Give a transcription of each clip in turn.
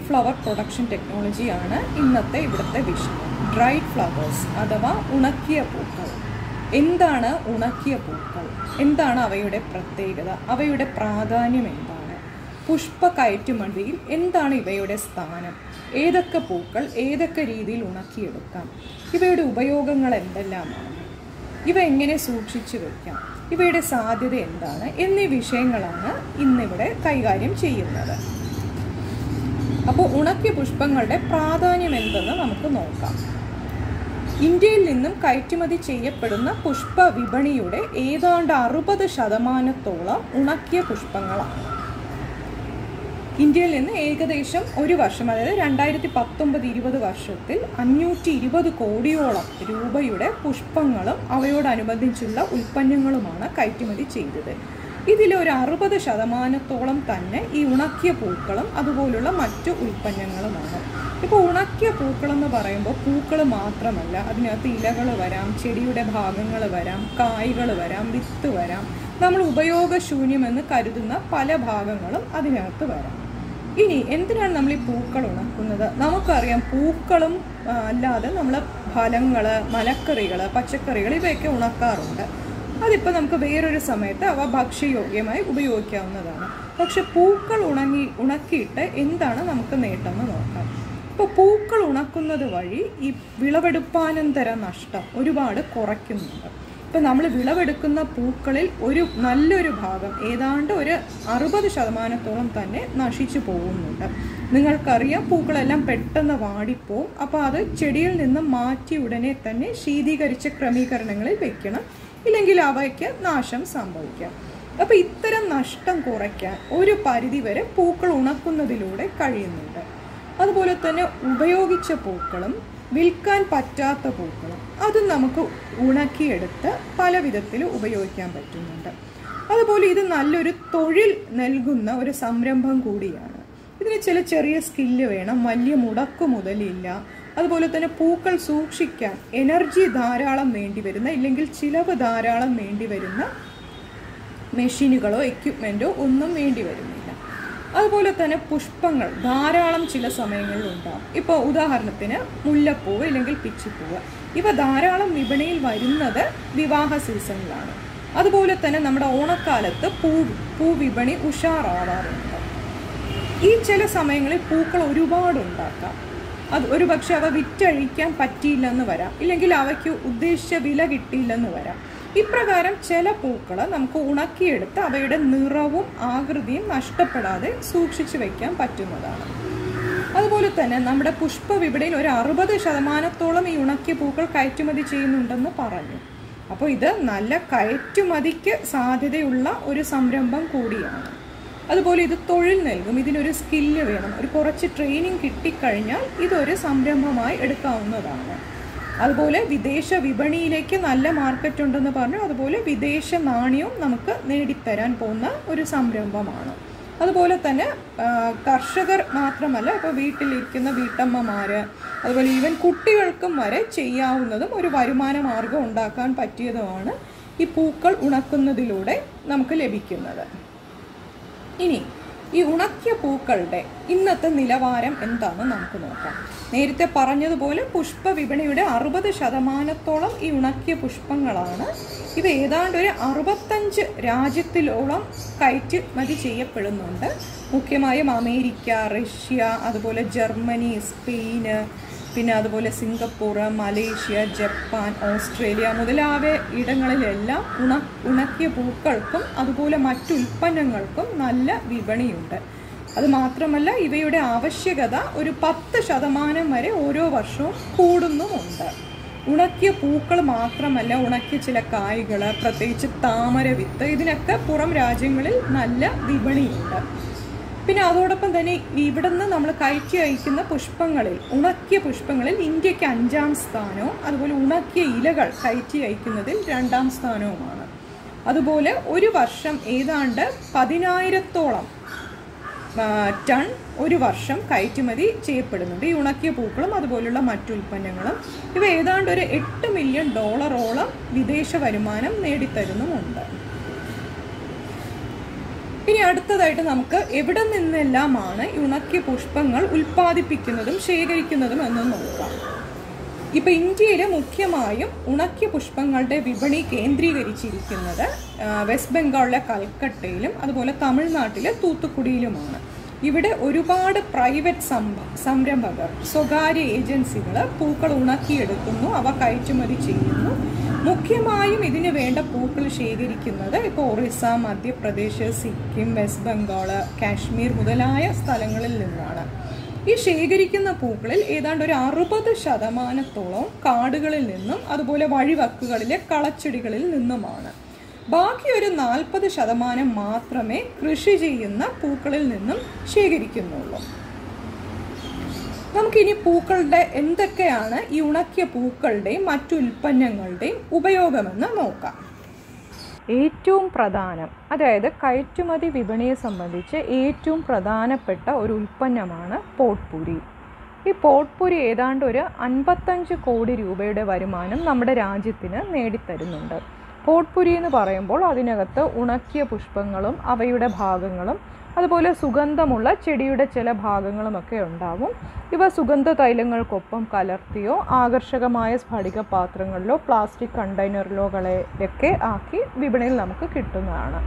flower production ടെക്നോളജിയാണ് ഇന്നത്തെ ഇവിടുത്തെ വിഷയം ഡ്രൈഡ് ഫ്ലവേഴ്സ് അഥവാ ഉണക്കിയ പൂക്കൾ എന്താണ് ഉണക്കിയ പൂക്കൾ എന്താണ് അവയുടെ പ്രത്യേകത അവയുടെ പ്രാധാന്യം എന്താണ് പുഷ്പ കയറ്റുമതിയിൽ എന്താണ് ഇവയുടെ സ്ഥാനം ഏതൊക്കെ പൂക്കൾ ഏതൊക്കെ രീതിയിൽ ഉണക്കിയെടുക്കാം ഇവയുടെ ഉപയോഗങ്ങൾ എന്തെല്ലാമാണ് ഇവ എങ്ങനെ സൂക്ഷിച്ചു വെക്കാം ഇവയുടെ സാധ്യത എന്താണ് എന്നീ വിഷയങ്ങളാണ് ഇന്നിവിടെ കൈകാര്യം ചെയ്യുന്നത് അപ്പോൾ ഉണക്കിയ പുഷ്പങ്ങളുടെ പ്രാധാന്യം എന്തെന്ന് നമുക്ക് നോക്കാം ഇന്ത്യയിൽ നിന്നും കയറ്റുമതി ചെയ്യപ്പെടുന്ന പുഷ്പ വിപണിയുടെ ഏതാണ്ട് അറുപത് ശതമാനത്തോളം ഉണക്കിയ പുഷ്പങ്ങളാണ് ഇന്ത്യയിൽ നിന്ന് ഏകദേശം ഒരു വർഷം അതായത് രണ്ടായിരത്തി പത്തൊമ്പത് ഇരുപത് വർഷത്തിൽ അഞ്ഞൂറ്റി ഇരുപത് കോടിയോളം രൂപയുടെ പുഷ്പങ്ങളും അവയോടനുബന്ധിച്ചുള്ള ഉൽപ്പന്നങ്ങളുമാണ് കയറ്റുമതി ചെയ്തത് ഇതിൽ ഒരു അറുപത് ശതമാനത്തോളം തന്നെ ഈ ഉണക്കിയ പൂക്കളും അതുപോലുള്ള മറ്റു ഉൽപ്പന്നങ്ങളുമാണ് ഇപ്പോൾ ഉണക്കിയ പൂക്കളെന്ന് പറയുമ്പോൾ പൂക്കൾ മാത്രമല്ല അതിനകത്ത് ഇലകൾ വരാം ചെടിയുടെ ഭാഗങ്ങൾ വരാം കായ്കൾ വരാം വിത്ത് വരാം നമ്മൾ ഉപയോഗശൂന്യമെന്ന് കരുതുന്ന പല ഭാഗങ്ങളും അതിനകത്ത് വരാം ഇനി എന്തിനാണ് നമ്മൾ ഈ പൂക്കൾ ഉണക്കുന്നത് നമുക്കറിയാം പൂക്കളും ആ, അല്ലാതെ നമ്മൾ ഫലങ്ങൾ മലക്കറികൾ പച്ചക്കറികൾ ഇവയൊക്കെ ഉണക്കാറുണ്ട് അതിപ്പോൾ നമുക്ക് വേറൊരു സമയത്ത് അവ ഭക്ഷ്യയോഗ്യമായി ഉപയോഗിക്കാവുന്നതാണ് പക്ഷെ പൂക്കൾ ഉണങ്ങി ഉണക്കിയിട്ട് എന്താണ് നമുക്ക് നേട്ടമെന്ന് നോക്കാം ഇപ്പോൾ പൂക്കൾ ഉണക്കുന്നത് വഴി ഈ വിളവെടുപ്പാനന്തര നഷ്ടം ഒരുപാട് കുറയ്ക്കുന്നുണ്ട് ഇപ്പം നമ്മൾ വിളവെടുക്കുന്ന പൂക്കളിൽ ഒരു നല്ലൊരു ഭാഗം ഏതാണ്ട് ഒരു അറുപത് ശതമാനത്തോളം തന്നെ നശിച്ചു പോകുന്നുണ്ട് നിങ്ങൾക്കറിയാം പൂക്കളെല്ലാം പെട്ടെന്ന് വാടിപ്പോവും അപ്പോൾ അത് ചെടിയിൽ നിന്ന് മാറ്റി ഉടനെ തന്നെ ശീതീകരിച്ച ക്രമീകരണങ്ങളിൽ വെക്കണം ഇല്ലെങ്കിൽ അവയ്ക്ക് നാശം സംഭവിക്കാം അപ്പോൾ ഇത്തരം നഷ്ടം കുറയ്ക്കാൻ ഒരു പരിധിവരെ പൂക്കൾ ഉണക്കുന്നതിലൂടെ കഴിയുന്നുണ്ട് അതുപോലെ തന്നെ ഉപയോഗിച്ച പൂക്കളും വിൽക്കാൻ പറ്റാത്ത പൂക്കളും അതും നമുക്ക് ഉണക്കിയെടുത്ത് പല വിധത്തിൽ ഉപയോഗിക്കാൻ പറ്റുന്നുണ്ട് അതുപോലെ ഇത് നല്ലൊരു തൊഴിൽ നൽകുന്ന ഒരു സംരംഭം കൂടിയാണ് ഇതിന് ചില ചെറിയ സ്കില്ല് വേണം വലിയ മുടക്കു മുതലില്ല അതുപോലെ തന്നെ പൂക്കൾ സൂക്ഷിക്കാൻ എനർജി ധാരാളം വേണ്ടി വരുന്ന ഇല്ലെങ്കിൽ ചിലവ് ധാരാളം വേണ്ടി വരുന്ന മെഷീനുകളോ എക്യുപ്മെൻറ്റോ ഒന്നും വേണ്ടി വരുന്നില്ല അതുപോലെ തന്നെ പുഷ്പങ്ങൾ ധാരാളം ചില സമയങ്ങളിൽ ഉണ്ടാകും ഇപ്പോൾ ഉദാഹരണത്തിന് മുല്ലപ്പൂവ് ഇല്ലെങ്കിൽ പിച്ചിപ്പൂവ് ഇവ ധാരാളം വിപണിയിൽ വരുന്നത് വിവാഹ സീസണിലാണ് അതുപോലെ തന്നെ നമ്മുടെ ഓണക്കാലത്ത് പൂ പൂവിപണി ഉഷാറാവാറുണ്ട് ഈ ചില സമയങ്ങളിൽ പൂക്കൾ ഒരുപാട് ഉണ്ടാക്കാം അത് ഒരു പക്ഷെ അവ വിറ്റഴിക്കാൻ പറ്റിയില്ലെന്ന് വരാം ഇല്ലെങ്കിൽ അവയ്ക്ക് ഉദ്ദേശിച്ച വില കിട്ടിയില്ലെന്ന് വരാം ഇപ്രകാരം ചില പൂക്കൾ നമുക്ക് ഉണക്കിയെടുത്ത് അവയുടെ നിറവും ആകൃതിയും നഷ്ടപ്പെടാതെ സൂക്ഷിച്ചു വെക്കാൻ പറ്റുന്നതാണ് അതുപോലെ തന്നെ നമ്മുടെ പുഷ്പ വിപണിയിൽ ഒരു അറുപത് ശതമാനത്തോളം ഈ ഉണക്കിയ പൂക്കൾ കയറ്റുമതി ചെയ്യുന്നുണ്ടെന്ന് പറഞ്ഞു അപ്പോൾ ഇത് നല്ല കയറ്റുമതിക്ക് സാധ്യതയുള്ള ഒരു സംരംഭം കൂടിയാണ് അതുപോലെ ഇത് തൊഴിൽ നൽകും ഇതിനൊരു സ്കില്ല് വേണം ഒരു കുറച്ച് ട്രെയിനിങ് കിട്ടിക്കഴിഞ്ഞാൽ ഇതൊരു സംരംഭമായി എടുക്കാവുന്നതാണ് അതുപോലെ വിദേശ വിപണിയിലേക്ക് നല്ല മാർക്കറ്റ് ഉണ്ടെന്ന് പറഞ്ഞു അതുപോലെ വിദേശ നാണ്യവും നമുക്ക് നേടിത്തരാൻ പോകുന്ന ഒരു സംരംഭമാണ് അതുപോലെ തന്നെ ആ, കർഷകർ മാത്രമല്ല ഇപ്പോൾ വീട്ടിലിരിക്കുന്ന വീട്ടമ്മമാർ അതുപോലെ ഈവൻ കുട്ടികൾക്കും വരെ ചെയ്യാവുന്നതും ഒരു വരുമാന മാർഗം ഉണ്ടാക്കാൻ പറ്റിയതുമാണ് ഈ പൂക്കൾ ഉണക്കുന്നതിലൂടെ നമുക്ക് ലഭിക്കുന്നത് ഇനി ഈ ഉണക്കിയ പൂക്കളുടെ ഇന്നത്തെ നിലവാരം എന്താണെന്ന് നമുക്ക് നോക്കാം നേരത്തെ പറഞ്ഞതുപോലെ പുഷ്പ വിപണിയുടെ അറുപത് ശതമാനത്തോളം ഈ ഉണക്കിയ പുഷ്പങ്ങളാണ് ഇവ ഏതാണ്ട് ഒരു അറുപത്തഞ്ച് രാജ്യത്തിലോളം കയറ്റുമതി ചെയ്യപ്പെടുന്നുണ്ട് മുഖ്യമായും അമേരിക്ക റഷ്യ അതുപോലെ ജർമ്മനി സ്പെയിന് പിന്നെ അതുപോലെ സിംഗപ്പൂർ മലേഷ്യ ജപ്പാൻ ഓസ്ട്രേലിയ മുതലായ ഇടങ്ങളിലെല്ലാം ഉണ ഉണക്കിയ പൂക്കൾക്കും അതുപോലെ മറ്റു ഉൽപ്പന്നങ്ങൾക്കും നല്ല വിപണിയുണ്ട് അത് മാത്രമല്ല ഇവയുടെ ആവശ്യകത ഒരു പത്ത് ശതമാനം വരെ ഓരോ വർഷവും കൂടുന്നുമുണ്ട് ഉണക്കിയ പൂക്കൾ മാത്രമല്ല ഉണക്കിയ ചില കായ്കൾ പ്രത്യേകിച്ച് താമര വിത്ത് ഇതിനൊക്കെ പുറം രാജ്യങ്ങളിൽ നല്ല വിപണിയുണ്ട് പിന്നെ അതോടൊപ്പം തന്നെ ഇവിടുന്ന് നമ്മൾ കയറ്റി അയക്കുന്ന പുഷ്പങ്ങളിൽ ഉണക്കിയ പുഷ്പങ്ങളിൽ ഇന്ത്യക്ക് അഞ്ചാം സ്ഥാനവും അതുപോലെ ഉണക്കിയ ഇലകൾ കയറ്റി അയക്കുന്നതിൽ രണ്ടാം സ്ഥാനവുമാണ് അതുപോലെ ഒരു വർഷം ഏതാണ്ട് പതിനായിരത്തോളം ആ, ടൺ ഒരു വർഷം കയറ്റുമതി ചെയ്യപ്പെടുന്നുണ്ട് ഈ ഉണക്കിയ പൂക്കളും അതുപോലുള്ള മറ്റു ഉൽപ്പന്നങ്ങളും ഇവ ഏതാണ്ട് ഒരു എട്ട് മില്യൺ ഡോളറോളം വിദേശ വരുമാനം നേടിത്തരുന്നുമുണ്ട് ഇനി അടുത്തതായിട്ട് നമുക്ക് എവിടെ നിന്നെല്ലാമാണ് ഈ ഉണക്കിയ പുഷ്പങ്ങൾ ഉൽപ്പാദിപ്പിക്കുന്നതും ശേഖരിക്കുന്നതും എന്ന് നോക്കാം ഇപ്പൊ ഇന്ത്യയിൽ മുഖ്യമായും ഉണക്കിയ പുഷ്പങ്ങളുടെ വിപണി കേന്ദ്രീകരിച്ചിരിക്കുന്നത് ആ, വെസ്റ്റ് ബംഗാളിലെ കൽക്കട്ടയിലും അതുപോലെ തമിഴ്നാട്ടിലെ തൂത്തുക്കുടിയിലുമാണ് ഇവിടെ ഒരുപാട് പ്രൈവറ്റ് സംഭ സംരംഭകർ സ്വകാര്യ ഏജൻസികൾ പൂക്കൾ ഉണക്കിയെടുക്കുന്നു അവ കയറ്റുമതി ചെയ്യുന്നു മുഖ്യമായും ഇതിന് വേണ്ട പൂക്കൾ ശേഖരിക്കുന്നത് ഇപ്പോൾ ഒറീസ മധ്യപ്രദേശ് സിക്കിം വെസ്റ്റ് ബംഗാൾ കാശ്മീർ മുതലായ സ്ഥലങ്ങളിൽ നിന്നാണ് ഈ ശേഖരിക്കുന്ന പൂക്കളിൽ ഏതാണ്ട് ഒരു അറുപത് ശതമാനത്തോളം കാടുകളിൽ നിന്നും അതുപോലെ വഴിവക്കുകളിലെ കളച്ചെടികളിൽ നിന്നുമാണ് ബാക്കി ഒരു നാൽപ്പത് ശതമാനം മാത്രമേ കൃഷി ചെയ്യുന്ന പൂക്കളിൽ നിന്നും ശേഖരിക്കുന്നുള്ളൂ നമുക്കിനി പൂക്കളുടെ എന്തൊക്കെയാണ് ഈ ഉണക്കിയ പൂക്കളുടെയും മറ്റു ഉൽപ്പന്നങ്ങളുടെയും ഉപയോഗമെന്ന് നോക്കാം ഏറ്റവും പ്രധാനം അതായത് കയറ്റുമതി വിപണിയെ സംബന്ധിച്ച് ഏറ്റവും പ്രധാനപ്പെട്ട ഒരു ഉൽപ്പന്നമാണ് പോട്ട്പുരി ഈ പോട്ട്പുരി ഏതാണ്ട് ഒരു അൻപത്തഞ്ച് കോടി രൂപയുടെ വരുമാനം നമ്മുടെ രാജ്യത്തിന് നേടിത്തരുന്നുണ്ട് പോട്ട്പുരി എന്ന് പറയുമ്പോൾ അതിനകത്ത് ഉണക്കിയ പുഷ്പങ്ങളും അവയുടെ ഭാഗങ്ങളും അതുപോലെ സുഗന്ധമുള്ള ചെടിയുടെ ചില ഭാഗങ്ങളുമൊക്കെ ഉണ്ടാവും ഇവ സുഗന്ധ തൈലങ്ങൾക്കൊപ്പം കലർത്തിയോ ആകർഷകമായ സ്ഫടിക പാത്രങ്ങളിലോ പ്ലാസ്റ്റിക് കണ്ടെയ്നറിലോകളെയൊക്കെ ആക്കി വിപണിയിൽ നമുക്ക് കിട്ടുന്നതാണ്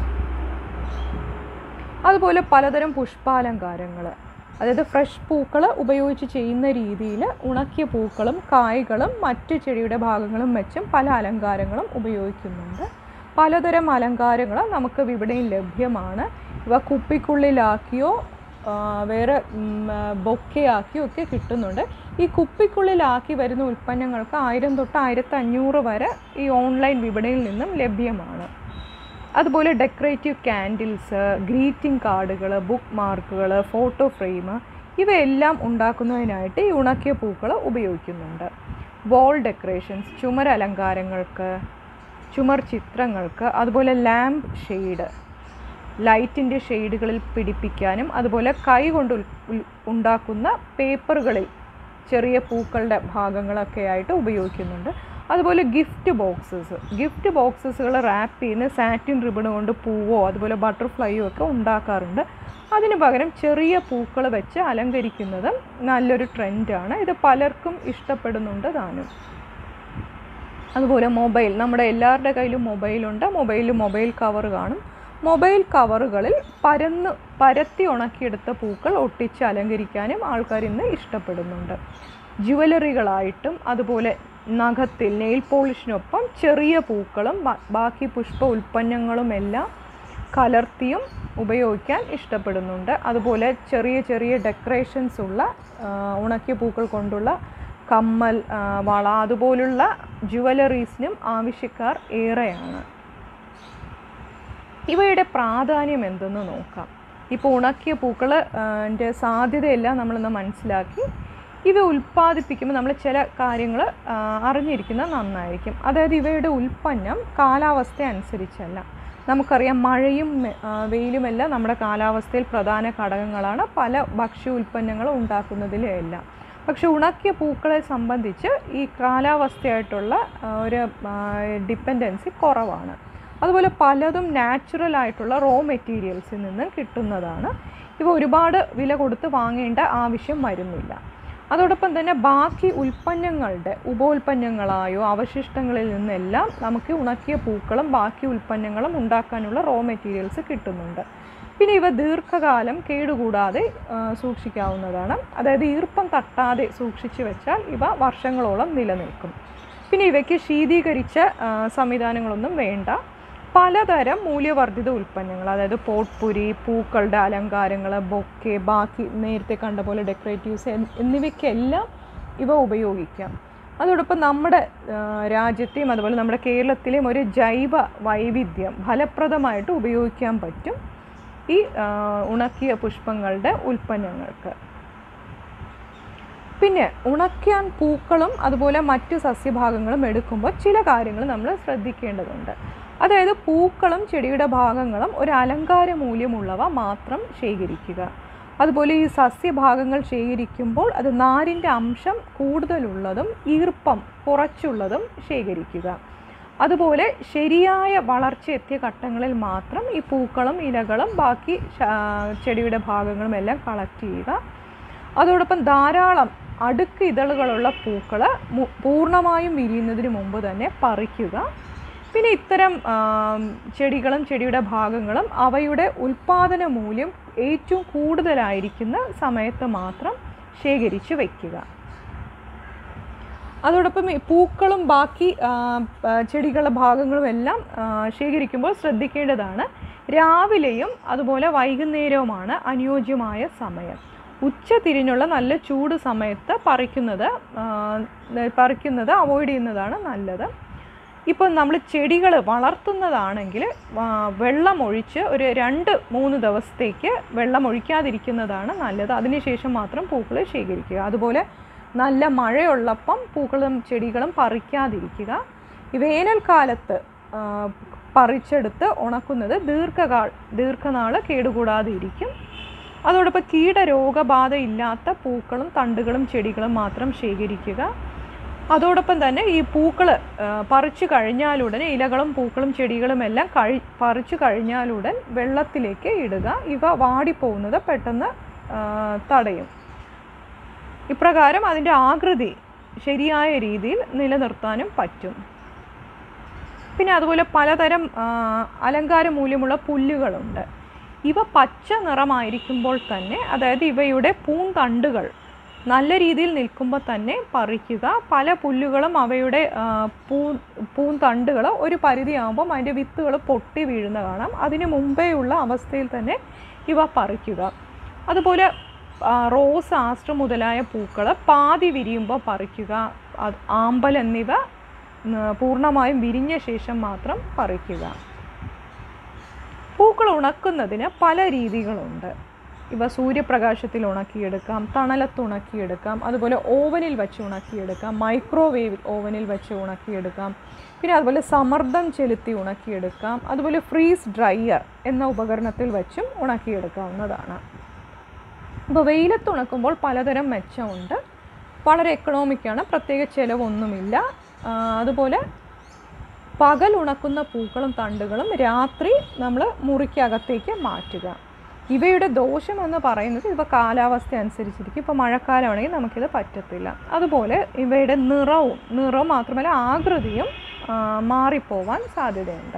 അതുപോലെ പലതരം പുഷ്പാലങ്കാരങ്ങൾ അതായത് ഫ്രഷ് പൂക്കൾ ഉപയോഗിച്ച് ചെയ്യുന്ന രീതിയിൽ ഉണക്കിയ പൂക്കളും കായ്കളും മറ്റ് ചെടിയുടെ ഭാഗങ്ങളും വെച്ചും പല അലങ്കാരങ്ങളും ഉപയോഗിക്കുന്നുണ്ട് പലതരം അലങ്കാരങ്ങൾ നമുക്ക് വിപണിയിൽ ലഭ്യമാണ് ഇവ കുപ്പിക്കുള്ളിലാക്കിയോ ആ, വേറെ ബൊക്കെ ആക്കിയോ ഒക്കെ കിട്ടുന്നുണ്ട് ഈ കുപ്പിക്കുള്ളിലാക്കി വരുന്ന ഉൽപ്പന്നങ്ങൾക്ക് ആയിരം തൊട്ട് ആയിരത്തി അഞ്ഞൂറ് വരെ ഈ ഓൺലൈൻ വിപണിയിൽ നിന്നും ലഭ്യമാണ് അതുപോലെ ഡെക്കറേറ്റീവ് ക്യാൻഡിൽസ് ഗ്രീറ്റിംഗ് കാർഡുകൾ ബുക്ക് മാർക്കുകൾ ഫോട്ടോ ഫ്രെയിം ഇവയെല്ലാം ഉണ്ടാക്കുന്നതിനായിട്ട് ഈ ഉണക്കിയ പൂക്കൾ ഉപയോഗിക്കുന്നുണ്ട് വോൾ ഡെക്കറേഷൻസ് ചുമരലങ്കാരങ്ങൾക്ക് ചുമർ ചിത്രങ്ങൾക്ക് അതുപോലെ ലാമ്പ് ഷെയ്ഡ് ലൈറ്റിൻ്റെ ഷെയ്ഡുകളിൽ പിടിപ്പിക്കാനും അതുപോലെ കൈ കൊണ്ട് ഉൽ- ഉൽ- ഉണ്ടാക്കുന്ന പേപ്പറുകളിൽ ചെറിയ പൂക്കളുടെ ഭാഗങ്ങളൊക്കെ ആയിട്ട് ഉപയോഗിക്കുന്നുണ്ട് അതുപോലെ ഗിഫ്റ്റ് ബോക്സസ് ഗിഫ്റ്റ് ബോക്സസുകൾ റാപ്പ് ചെയ്യുന്ന സാറ്റിൻ റിബൺ കൊണ്ട് പൂവോ അതുപോലെ ബട്ടർഫ്ലൈയോ ഒക്കെ ഉണ്ടാക്കാറുണ്ട് അതിന് പകരം ചെറിയ പൂക്കൾ വെച്ച് അലങ്കരിക്കുന്നത് നല്ലൊരു ട്രെൻഡാണ് ഇത് പലർക്കും ഇഷ്ടപ്പെടുന്നുണ്ട് താനും അതുപോലെ മൊബൈൽ നമ്മുടെ എല്ലാവരുടെ കയ്യിലും മൊബൈലുണ്ട് മൊബൈലിൽ മൊബൈൽ കവർ കാണും മൊബൈൽ കവറുകളിൽ പരന്ന് പരത്തി ഉണക്കിയെടുത്ത പൂക്കൾ ഒട്ടിച്ച് അലങ്കരിക്കാനും ആൾക്കാർ ഇന്ന് ഇഷ്ടപ്പെടുന്നുണ്ട് ജുവലറികളായിട്ടും അതുപോലെ നഖത്തിൽ നെയിൽ പോളിഷിനൊപ്പം ചെറിയ പൂക്കളും ബ- ബാക്കി പുഷ്പ ഉൽപ്പന്നങ്ങളും എല്ലാം കലർത്തിയും ഉപയോഗിക്കാൻ ഇഷ്ടപ്പെടുന്നുണ്ട് അതുപോലെ ചെറിയ ചെറിയ ഡെക്കറേഷൻസ് ഉള്ള ആ, ഉണക്കിയ പൂക്കൾ കൊണ്ടുള്ള കമ്മൽ ആ, വള അതുപോലുള്ള ജുവലറീസിനും ആവശ്യക്കാർ ഏറെയാണ് ഇവയുടെ പ്രാധാന്യം എന്തെന്ന് നോക്കാം ഇപ്പോൾ ഉണക്കിയ പൂക്കൾ ൻ്റെ സാധ്യതയെല്ലാം നമ്മളൊന്ന് മനസ്സിലാക്കി ഇവ ഉൽപ്പാദിപ്പിക്കുമ്പോൾ നമ്മൾ ചില കാര്യങ്ങൾ അറിഞ്ഞിരിക്കുന്നത് നന്നായിരിക്കും അതായത് ഇവയുടെ ഉൽപ്പന്നം കാലാവസ്ഥ അനുസരിച്ചല്ല നമുക്കറിയാം മഴയും മെ- ആ, വെയിലുമെല്ലാം നമ്മുടെ കാലാവസ്ഥയിൽ പ്രധാന ഘടകങ്ങളാണ് പല ഭക്ഷ്യ ഉൽപ്പന്നങ്ങൾ ഉണ്ടാക്കുന്നതിലെല്ലാം പക്ഷെ ഉണക്കിയ പൂക്കളെ സംബന്ധിച്ച് ഈ കാലാവസ്ഥയായിട്ടുള്ള ആ, ഒരു ഡിപ്പെൻഡൻസി കുറവാണ് അതുപോലെ പലതും നാച്ചുറൽ ആയിട്ടുള്ള റോ മെറ്റീരിയൽസിൽ നിന്ന് കിട്ടുന്നതാണ് ഇവ ഒരുപാട് വില കൊടുത്ത് വാങ്ങേണ്ട ആവശ്യം വരുന്നില്ല അതോടൊപ്പം തന്നെ ബാക്കി ഉൽപ്പന്നങ്ങളുടെ ഉപോൽപ്പന്നങ്ങളായോ അവശിഷ്ടങ്ങളിൽ നിന്നെല്ലാം നമുക്ക് ഉണക്കിയ പൂക്കളും ബാക്കി ഉൽപ്പന്നങ്ങളും ഉണ്ടാക്കാനുള്ള റോ മെറ്റീരിയൽസ് കിട്ടുന്നുണ്ട് പിന്നെ ഇവ ദീർഘകാലം കേടുകൂടാതെ ആ, സൂക്ഷിക്കാവുന്നതാണ് അതായത് ഈർപ്പം തട്ടാതെ സൂക്ഷിച്ചു വെച്ചാൽ ഇവ വർഷങ്ങളോളം നിലനിൽക്കും പിന്നെ ഇവയ്ക്ക് ശീതീകരിച്ച ആ, സംവിധാനങ്ങളൊന്നും വേണ്ട പലതരം മൂല്യവർദ്ധിത ഉൽപ്പന്നങ്ങൾ അതായത് പോട്ട്പുരി പൂക്കളുടെ അലങ്കാരങ്ങൾ ബൊക്കെ ബാക്കി നേരത്തെ കണ്ട പോലെ ഡെക്കറേറ്റീവ്സ് എന്നിവയ്ക്കെല്ലാം ഇവ ഉപയോഗിക്കാം അതോടൊപ്പം നമ്മുടെ ആ, രാജ്യത്തെയും അതുപോലെ നമ്മുടെ കേരളത്തിലെയും ഒരു ജൈവ വൈവിധ്യം ഫലപ്രദമായിട്ട് ഉപയോഗിക്കാൻ പറ്റും ഈ ആ, ഉണക്കിയ പുഷ്പങ്ങളുടെ ഉൽപ്പന്നങ്ങൾക്ക് പിന്നെ ഉണക്കാൻ പൂക്കളും അതുപോലെ മറ്റു സസ്യഭാഗങ്ങളും എടുക്കുമ്പോൾ ചില കാര്യങ്ങൾ നമ്മൾ ശ്രദ്ധിക്കേണ്ടതുണ്ട് അതായത് പൂക്കളും ചെടിയുടെ ഭാഗങ്ങളും ഒരു അലങ്കാര മൂല്യമുള്ളവ മാത്രം ശേഖരിക്കുക അതുപോലെ ഈ സസ്യഭാഗങ്ങൾ ശേഖരിക്കുമ്പോൾ അത് നാരിൻ്റെ അംശം കൂടുതലുള്ളതും ഈർപ്പം കുറച്ചുള്ളതും ശേഖരിക്കുക അതുപോലെ ശരിയായ വളർച്ച എത്തിയ ഘട്ടങ്ങളിൽ മാത്രം ഈ പൂക്കളും ഇലകളും ബാക്കി ശ- ചെടിയുടെ ഭാഗങ്ങളും എല്ലാം കളക്ട് ചെയ്യുക അതോടൊപ്പം ധാരാളം അടുക്ക് ഇതളുകളുള്ള പൂക്കൾ പൂർണ്ണമായും വിരിയുന്നതിന് മുമ്പ് തന്നെ പറിക്കുക പിന്നെ ഇത്തരം ആം, ചെടികളും ചെടിയുടെ ഭാഗങ്ങളും അവയുടെ ഉൽപാദന മൂല്യം ഏറ്റവും കൂടുതലായിരിക്കുന്ന സമയത്ത് മാത്രം ശേഖരിച്ച് വയ്ക്കുക അതോടൊപ്പം ഈ പൂക്കളും ബാക്കി ആ, ആ, ചെടികളുടെ ഭാഗങ്ങളും എല്ലാം ആ, ശേഖരിക്കുമ്പോൾ ശ്രദ്ധിക്കേണ്ടതാണ് രാവിലെയും അതുപോലെ വൈകുന്നേരവുമാണ് അനുയോജ്യമായ സമയം ഉച്ച തിരിഞ്ഞുള്ള നല്ല ചൂട് സമയത്ത് പറിക്കുന്നത് ആ, പറിക്കുന്നത് അവോയ്ഡ് ചെയ്യുന്നതാണ് നല്ലത് ഇപ്പോൾ നമ്മൾ ചെടികൾ വളർത്തുന്നതാണെങ്കിൽ വെള്ളം ഒഴിച്ച് ഒരു രണ്ട് മൂന്ന് ദിവസത്തേക്ക് വെള്ളം ഒഴിക്കാതിരിക്കുന്നതാണ് നല്ലത് അതിനുശേഷം മാത്രം പൂക്കൾ ശേഖരിക്കുക അതുപോലെ നല്ല മഴയുള്ളപ്പം പൂക്കളും ചെടികളും പറിക്കാതിരിക്കുക ഈ വേനൽക്കാലത്ത് ആ, പറിച്ചെടുത്ത് ഉണക്കുന്നത് ദീർഘകാൽ ദീർഘനാൾ കേടുകൂടാതെ ഇരിക്കും അതോടൊപ്പം കീടരോഗബാധ ഇല്ലാത്ത പൂക്കളും തണ്ടുകളും ചെടികളും മാത്രം ശേഖരിക്കുക അതോടൊപ്പം തന്നെ ഈ പൂക്കൾ പറിച്ചു കഴിഞ്ഞാലുടൻ ഇലകളും പൂക്കളും ചെടികളും എല്ലാം കഴി പറിച്ചു കഴിഞ്ഞാലുടൻ വെള്ളത്തിലേക്ക് ഇടുക ഇവ വാടിപ്പോകുന്നത് പെട്ടെന്ന് ആ, തടയും ഇപ്രകാരം അതിൻ്റെ ആകൃതി ശരിയായ രീതിയിൽ നിലനിർത്താനും പറ്റും പിന്നെ അതുപോലെ പലതരം ആ, അലങ്കാര മൂല്യമുള്ള പുല്ലുകളുണ്ട് ഇവ പച്ച നിറമായിരിക്കുമ്പോൾ തന്നെ അതായത് ഇവയുടെ പൂന്തണ്ടുകൾ നല്ല രീതിയിൽ നിൽക്കുമ്പോൾ തന്നെ പറിക്കുക പല പുല്ലുകളും അവയുടെ ആ, പൂ പൂന്തണ്ടുകൾ ഒരു പരിധിയാകുമ്പം അതിൻ്റെ വിത്തുകൾ പൊട്ടി വീഴുന്ന കാണാം അതിന് മുമ്പേ ഉള്ള അവസ്ഥയിൽ തന്നെ ഇവ പറിക്കുക അതുപോലെ ആ, റോസ് ആസ്ട്ര മുതലായ പൂക്കൾ പാതി വിരിയുമ്പോൾ പറിക്കുക അത് ആമ്പൽ എന്നിവ ഉം, പൂർണ്ണമായും വിരിഞ്ഞ ശേഷം മാത്രം പറിക്കുക പൂക്കൾ ഉണക്കുന്നതിന് പല രീതികളുണ്ട് ഇവ സൂര്യപ്രകാശത്തിൽ ഉണക്കിയെടുക്കാം തണലത്ത് ഉണക്കിയെടുക്കാം അതുപോലെ ഓവനിൽ വെച്ച് ഉണക്കിയെടുക്കാം മൈക്രോവേവ് ഓവനിൽ വെച്ച് ഉണക്കിയെടുക്കാം പിന്നെ അതുപോലെ സമ്മർദ്ദം ചെലുത്തി ഉണക്കിയെടുക്കാം അതുപോലെ ഫ്രീസ് ഡ്രയർ എന്ന ഉപകരണത്തിൽ വെച്ചും ഉണക്കിയെടുക്കാവുന്നതാണ് ഇപ്പോൾ വെയിലത്ത് ഉണക്കുമ്പോൾ പലതരം മെച്ചമുണ്ട് വളരെ എക്കണോമിക്കാണ് പ്രത്യേക ചിലവൊന്നുമില്ല ആ, അതുപോലെ പകൽ ഉണക്കുന്ന പൂക്കളും തണ്ടുകളും രാത്രി നമ്മൾ മുറിക്കകത്തേക്ക് മാറ്റുക ഇവയുടെ ദോഷം എന്ന് പറയുന്നത് ഇവ കാലാവസ്ഥ അനുസരിച്ചിരിക്കും ഇപ്പോൾ മഴക്കാലമാണെങ്കിൽ നമുക്കിത് പറ്റത്തില്ല അതുപോലെ ഇവയുടെ നിറവും നിറവും മാത്രമല്ല ആകൃതിയും ആ, മാറിപ്പോവാൻ സാധ്യതയുണ്ട്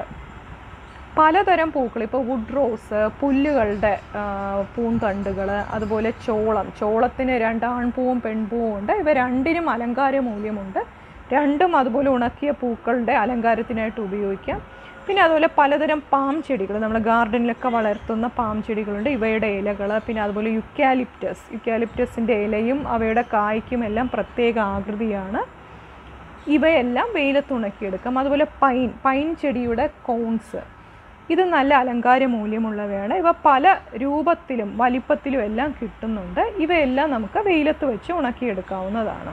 പലതരം പൂക്കൾ ഇപ്പോൾ വുഡ് റോസ് പുല്ലുകളുടെ ആ, പൂന്തണ്ടുകൾ അതുപോലെ ചോളം ചോളത്തിന് രണ്ട് ആൺപൂവും പെൺപൂവും ഉണ്ട് ഇവ രണ്ടിനും അലങ്കാര മൂല്യമുണ്ട് രണ്ടും അതുപോലെ ഉണക്കിയ പൂക്കളുടെ അലങ്കാരത്തിനായിട്ട് ഉപയോഗിക്കാം പിന്നെ അതുപോലെ പലതരം പാം ചെടികൾ നമ്മുടെ ഗാർഡനിലൊക്കെ വളർത്തുന്ന പാം ചെടികളുണ്ട് ഇവയുടെ ഇലകൾ പിന്നെ അതുപോലെ യുക്കാലിപ്റ്റസ് യുക്കാലിപ്റ്റസിൻ്റെ ഇലയും അവയുടെ കായ്ക്കും എല്ലാം പ്രത്യേക ആകൃതിയാണ് ഇവയെല്ലാം വെയിലത്ത് ഉണക്കിയെടുക്കാം അതുപോലെ പൈൻ പൈൻ ചെടിയുടെ കോൺസ് ഇത് നല്ല അലങ്കാര മൂല്യമുള്ളവയാണ് ഇവ പല രൂപത്തിലും വലിപ്പത്തിലും എല്ലാം കിട്ടുന്നുണ്ട് ഇവയെല്ലാം നമുക്ക് വെയിലത്ത് വെച്ച് ഉണക്കിയെടുക്കാവുന്നതാണ്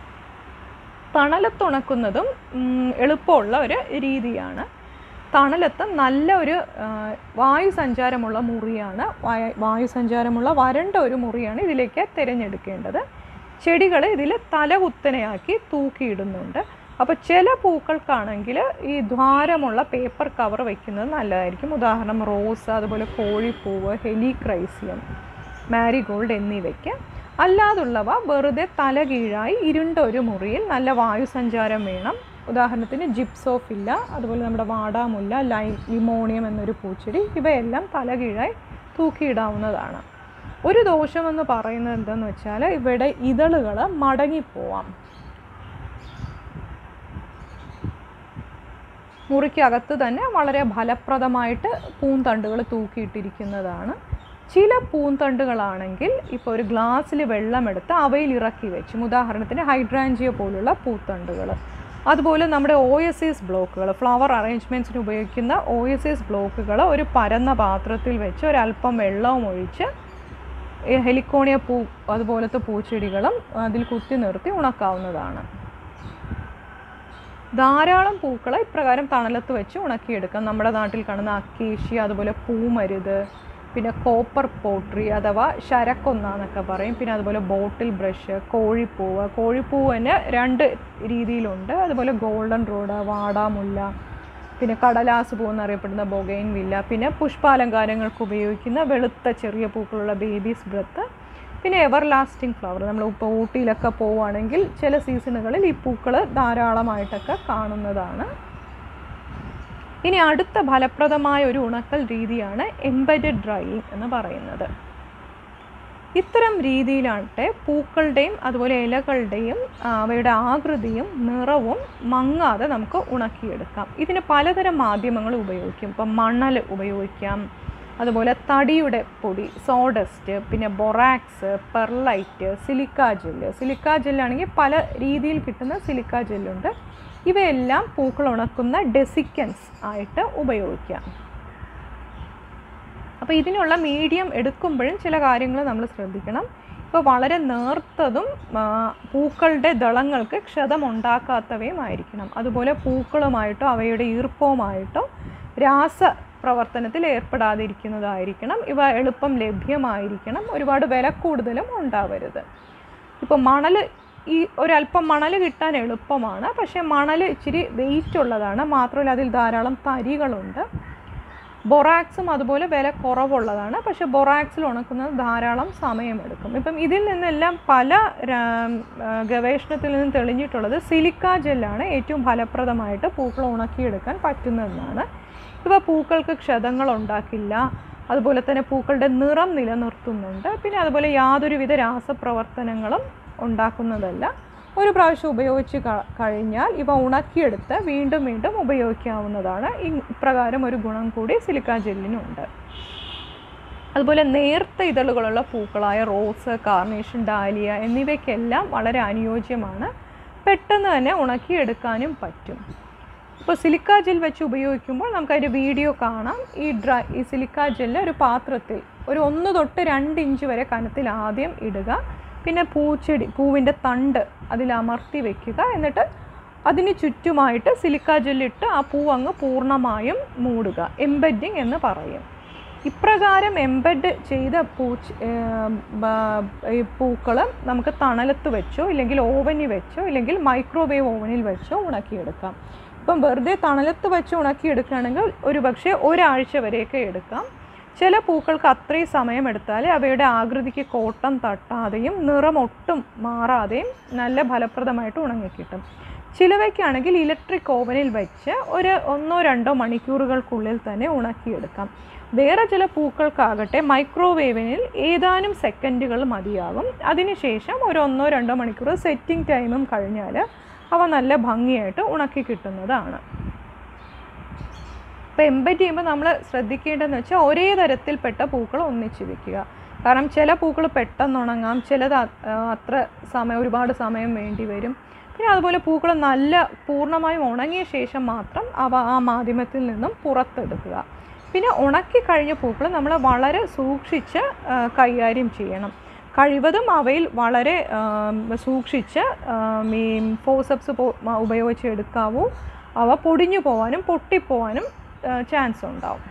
തണലത്ത് ഉണക്കുന്നതും ഉം, എളുപ്പമുള്ള ഒരു രീതിയാണ് തണലത്ത് നല്ല ഒരു ആ, വായു സഞ്ചാരമുള്ള മുറിയാണ് വായ- വായു സഞ്ചാരമുള്ള വരണ്ട ഒരു മുറിയാണ് ഇതിലേക്ക് തിരഞ്ഞെടുക്കേണ്ടത് ചെടികൾ ഇതിൽ തലകുത്തനെയാക്കി തൂക്കിയിടുന്നുണ്ട് അപ്പോൾ ചില പൂക്കൾക്കാണെങ്കിൽ ഈ ദ്വാരമുള്ള പേപ്പർ കവർ വയ്ക്കുന്നത് നല്ലതായിരിക്കും ഉദാഹരണം റോസ് അതുപോലെ കോഴിപ്പൂവ് ഹെലിക്രൈസിയം മാരിഗോൾഡ് എന്നിവയ്ക്ക് അല്ലാതുള്ളവ വെറുതെ തല കീഴായി ഇരുണ്ട ഒരു മുറിയിൽ നല്ല വായുസഞ്ചാരം വേണം ഉദാഹരണത്തിന് ജിപ്സോഫില്ല അതുപോലെ നമ്മുടെ വാടാമുല്ല ലൈ ലിമോണിയം എന്നൊരു പൂച്ചെടി ഇവയെല്ലാം തല കീഴായി തൂക്കിയിടാവുന്നതാണ് ഒരു ദോഷമെന്ന് പറയുന്നത് എന്താണെന്ന് വെച്ചാൽ ഇവയുടെ ഇതളുകൾ മടങ്ങിപ്പോവാം മുറിക്കകത്ത് തന്നെ വളരെ ഫലപ്രദമായിട്ട് പൂന്തണ്ടുകൾ തൂക്കിയിട്ടിരിക്കുന്നതാണ് ചില പൂന്തണ്ടുകളാണെങ്കിൽ ഇപ്പോൾ ഒരു ഗ്ലാസ്സിൽ വെള്ളമെടുത്ത് അവയിൽ ഇറക്കി വെച്ചും ഉദാഹരണത്തിന് ഹൈഡ്രാഞ്ചിയ പോലുള്ള പൂത്തണ്ടുകൾ അതുപോലെ നമ്മുടെ ഒ എസ് എസ് ബ്ലോക്കുകൾ ഫ്ലവർ അറേഞ്ച്മെൻറ്റ്സിന് ഉപയോഗിക്കുന്ന ഒ എസ് എസ് ബ്ലോക്കുകൾ ഒരു പരന്ന പാത്രത്തിൽ വെച്ച് ഒരല്പം വെള്ളവും ഒഴിച്ച് ഈ ഹെലിക്കോണിയ പൂ അതുപോലത്തെ പൂച്ചെടികളും അതിൽ കുത്തി നിർത്തി ഉണക്കാവുന്നതാണ് ധാരാളം പൂക്കളെ ഇപ്രകാരം തണലത്ത് വെച്ച് ഉണക്കിയെടുക്കാം നമ്മുടെ നാട്ടിൽ കാണുന്ന അക്കേഷ്യ അതുപോലെ പൂമരുത് പിന്നെ കോപ്പർ പോട്രി അഥവാ ശരക്കൊന്നാന്നൊക്കെ പറയും പിന്നെ അതുപോലെ ബോട്ടിൽ ബ്രഷ് കോഴിപ്പൂവ് കോഴിപ്പൂവിന് രണ്ട് രീതിയിലുണ്ട് അതുപോലെ ഗോൾഡൻ റോഡ് വാടാമുല്ല പിന്നെ കടലാസ് പൂ എന്നറിയപ്പെടുന്ന ബൊഗൈൻ വില്ല പിന്നെ പുഷ്പാലങ്കാരങ്ങൾക്ക് ഉപയോഗിക്കുന്ന വെളുത്ത ചെറിയ പൂക്കളുള്ള ബേബീസ് ബ്രത്ത് പിന്നെ എവർ ലാസ്റ്റിംഗ് ഫ്ലവർ നമ്മൾ ഇപ്പോൾ ഊട്ടിയിലൊക്കെ പോവുകയാണെങ്കിൽ ചില സീസണുകളിൽ ഈ പൂക്കൾ ധാരാളമായിട്ടൊക്കെ കാണുന്നതാണ് ഇനി അടുത്ത ഫലപ്രദമായ ഒരു ഉണക്കൽ രീതിയാണ് എംബഡഡ് ഡ്രൈയിങ് എന്ന് പറയുന്നത് ഇത്തരം രീതിയിലാട്ടെ പൂക്കളുടെയും അതുപോലെ ഇലകളുടെയും ആ, അവയുടെ ആകൃതിയും നിറവും മങ്ങാതെ നമുക്ക് ഉണക്കിയെടുക്കാം ഇതിന് പലതരം മാധ്യമങ്ങൾ ഉപയോഗിക്കും ഇപ്പം മണൽ ഉപയോഗിക്കാം അതുപോലെ തടിയുടെ പൊടി സോഡസ്റ്റ് പിന്നെ borax perlite silica gel silica ജെല്ലാണെങ്കിൽ പല രീതിയിൽ കിട്ടുന്ന സിലിക്ക ജെല്ലുണ്ട് ഇവയെല്ലാം പൂക്കൾ ഉണക്കുന്ന ഡെസിക്കൻസ് ആയിട്ട് ഉപയോഗിക്കാം അപ്പോൾ ഇതിനുള്ള മീഡിയം എടുക്കുമ്പോഴും ചില കാര്യങ്ങൾ നമ്മൾ ശ്രദ്ധിക്കണം ഇപ്പോൾ വളരെ നേർത്തതും ആ, പൂക്കളുടെ ദളങ്ങൾക്ക് ക്ഷതമുണ്ടാക്കാത്തവയും ആയിരിക്കണം അതുപോലെ പൂക്കളുമായിട്ടോ അവയുടെ ഈർപ്പവുമായിട്ടോ രാസ പ്രവർത്തനത്തിൽ ഏർപ്പെടാതിരിക്കുന്നതായിരിക്കണം ഇവ എളുപ്പം ലഭ്യമായിരിക്കണം ഒരുപാട് വില കൂടുതലും ഉണ്ടാവരുത് ഇപ്പോൾ മണൽ ഈ ഒരല്പം മണൽ കിട്ടാൻ എളുപ്പമാണ് പക്ഷേ മണൽ ഇച്ചിരി വെയിറ്റ് ഉള്ളതാണ് മാത്രമല്ല അതിൽ ധാരാളം തരികളുണ്ട് ബൊറാക്സും അതുപോലെ വില കുറവുള്ളതാണ് പക്ഷേ ബൊറാക്സിൽ ഉണക്കുന്നത് ധാരാളം സമയമെടുക്കും ഇപ്പം ഇതിൽ നിന്നെല്ലാം പല രാ- ആ, ഗവേഷണത്തിൽ നിന്നും തെളിഞ്ഞിട്ടുള്ളത് സിലിക്ക ജെല്ലാണ് ഏറ്റവും ഫലപ്രദമായിട്ട് പൂക്കൾ ഉണക്കിയെടുക്കാൻ പറ്റുന്നതെന്നാണ് ഇവ പൂക്കൾക്ക് ക്ഷതങ്ങൾ ഉണ്ടാക്കില്ല അതുപോലെ തന്നെ പൂക്കളുടെ നിറം നിലനിർത്തുന്നുണ്ട് പിന്നെ അതുപോലെ യാതൊരുവിധ രാസപ്രവർത്തനങ്ങളും ഉണ്ടാക്കുന്നതല്ല ഒരു പ്രാവശ്യം ഉപയോഗിച്ച് ക- കഴിഞ്ഞാൽ ഇവ ഉണക്കിയെടുത്ത് വീണ്ടും വീണ്ടും ഉപയോഗിക്കാവുന്നതാണ് ഈ പ്രകാരം ഒരു ഗുണം കൂടി സിലിക്ക ജെല്ലിനുണ്ട് അതുപോലെ നേർത്ത ഇതളുകളുള്ള പൂക്കളായ റോസ് കാർണേഷൻ ഡാലിയ എന്നിവയ്ക്കെല്ലാം വളരെ അനുയോജ്യമാണ് പെട്ടെന്ന് തന്നെ ഉണക്കിയെടുക്കാനും പറ്റും ഇപ്പോൾ സിലിക്ക ജെൽ വെച്ച് ഉപയോഗിക്കുമ്പോൾ നമുക്കതിൻ്റെ വീഡിയോ കാണാം ഈ ഡ്രൈ ഈ സിലിക്ക ജെല്ല് ഒരു പാത്രത്തിൽ ഒരു ഒന്ന് തൊട്ട് രണ്ട് ഇഞ്ച് വരെ കനത്തിൽ ആദ്യം ഇടുക പിന്നെ പൂച്ചെടി പൂവിൻ്റെ തണ്ട് അതിൽ അമർത്തി വെക്കുക എന്നിട്ട് അതിന് ചുറ്റുമായിട്ട് സിലിക്ക ജെല്ലിട്ട് ആ പൂ അങ്ങ് പൂർണ്ണമായും മൂടുക എംബെഡിങ് എന്ന് പറയും ഇപ്രകാരം എംബെഡ് ചെയ്ത പൂച്ച് ഈ പൂക്കൾ നമുക്ക് തണലത്ത് വെച്ചോ ഇല്ലെങ്കിൽ ഓവനിൽ വെച്ചോ ഇല്ലെങ്കിൽ മൈക്രോവേവ് ഓവനിൽ വെച്ചോ ഉണക്കിയെടുക്കാം ഇപ്പം വെറുതെ തണലത്ത് വെച്ച് ഉണക്കിയെടുക്കുകയാണെങ്കിൽ ഒരു പക്ഷേ ഒരാഴ്ച വരെയൊക്കെ എടുക്കാം ചില പൂക്കൾക്ക് അത്രയും സമയം എടുത്താൽ അവയുടെ ആകൃതിക്ക് കോട്ടം തട്ടാതെയും നിറം ഒട്ടും മാറാതെയും നല്ല ഫലപ്രദമായിട്ട് ഉണങ്ങിക്കിട്ടും ചിലവയ്ക്കാണെങ്കിൽ ഇലക്ട്രിക് ഓവനിൽ വെച്ച് ഒരു ഒന്നോ രണ്ടോ മണിക്കൂറുകൾക്കുള്ളിൽ തന്നെ ഉണക്കിയെടുക്കാം വേറെ ചില പൂക്കൾക്കാകട്ടെ മൈക്രോവേവിനിൽ ഏതാനും സെക്കൻഡുകൾ മതിയാകും അതിനുശേഷം ഒരു ഒന്നോ രണ്ടോ മണിക്കൂർ സെറ്റിംഗ് ടൈമും കഴിഞ്ഞാൽ അവ നല്ല ഭംഗിയായിട്ട് ഉണക്കി കിട്ടുന്നതാണ് ഇപ്പോൾ എംബഡ് ചെയ്യുമ്പോൾ നമ്മൾ ശ്രദ്ധിക്കേണ്ടതെന്ന് വെച്ചാൽ ഒരേ തരത്തിൽപ്പെട്ട പൂക്കൾ ഒന്നിച്ച് വെക്കുക കാരണം ചില പൂക്കൾ പെട്ടെന്ന് ഉണങ്ങാം ചിലത് അ- ആ, അത്ര സമയം ഒരുപാട് സമയം വേണ്ടി വരും പിന്നെ അതുപോലെ പൂക്കൾ നല്ല പൂർണ്ണമായും ഉണങ്ങിയ ശേഷം മാത്രം അവ ആ മാധ്യമത്തിൽ നിന്നും പുറത്തെടുക്കുക പിന്നെ ഉണക്കി കഴിഞ്ഞ പൂക്കൾ നമ്മൾ വളരെ സൂക്ഷിച്ച് ആ, കൈകാര്യം ചെയ്യണം കഴിവതും അവയിൽ വളരെ ആം, സൂക്ഷിച്ച് ആം, ഈ ഫോസപ്സ് ഉപയോഗിച്ച് എടുക്കാവൂ അവ പൊടിഞ്ഞു പോവാനും പൊട്ടിപ്പോവാനും ചാൻസ് ഉണ്ടാവും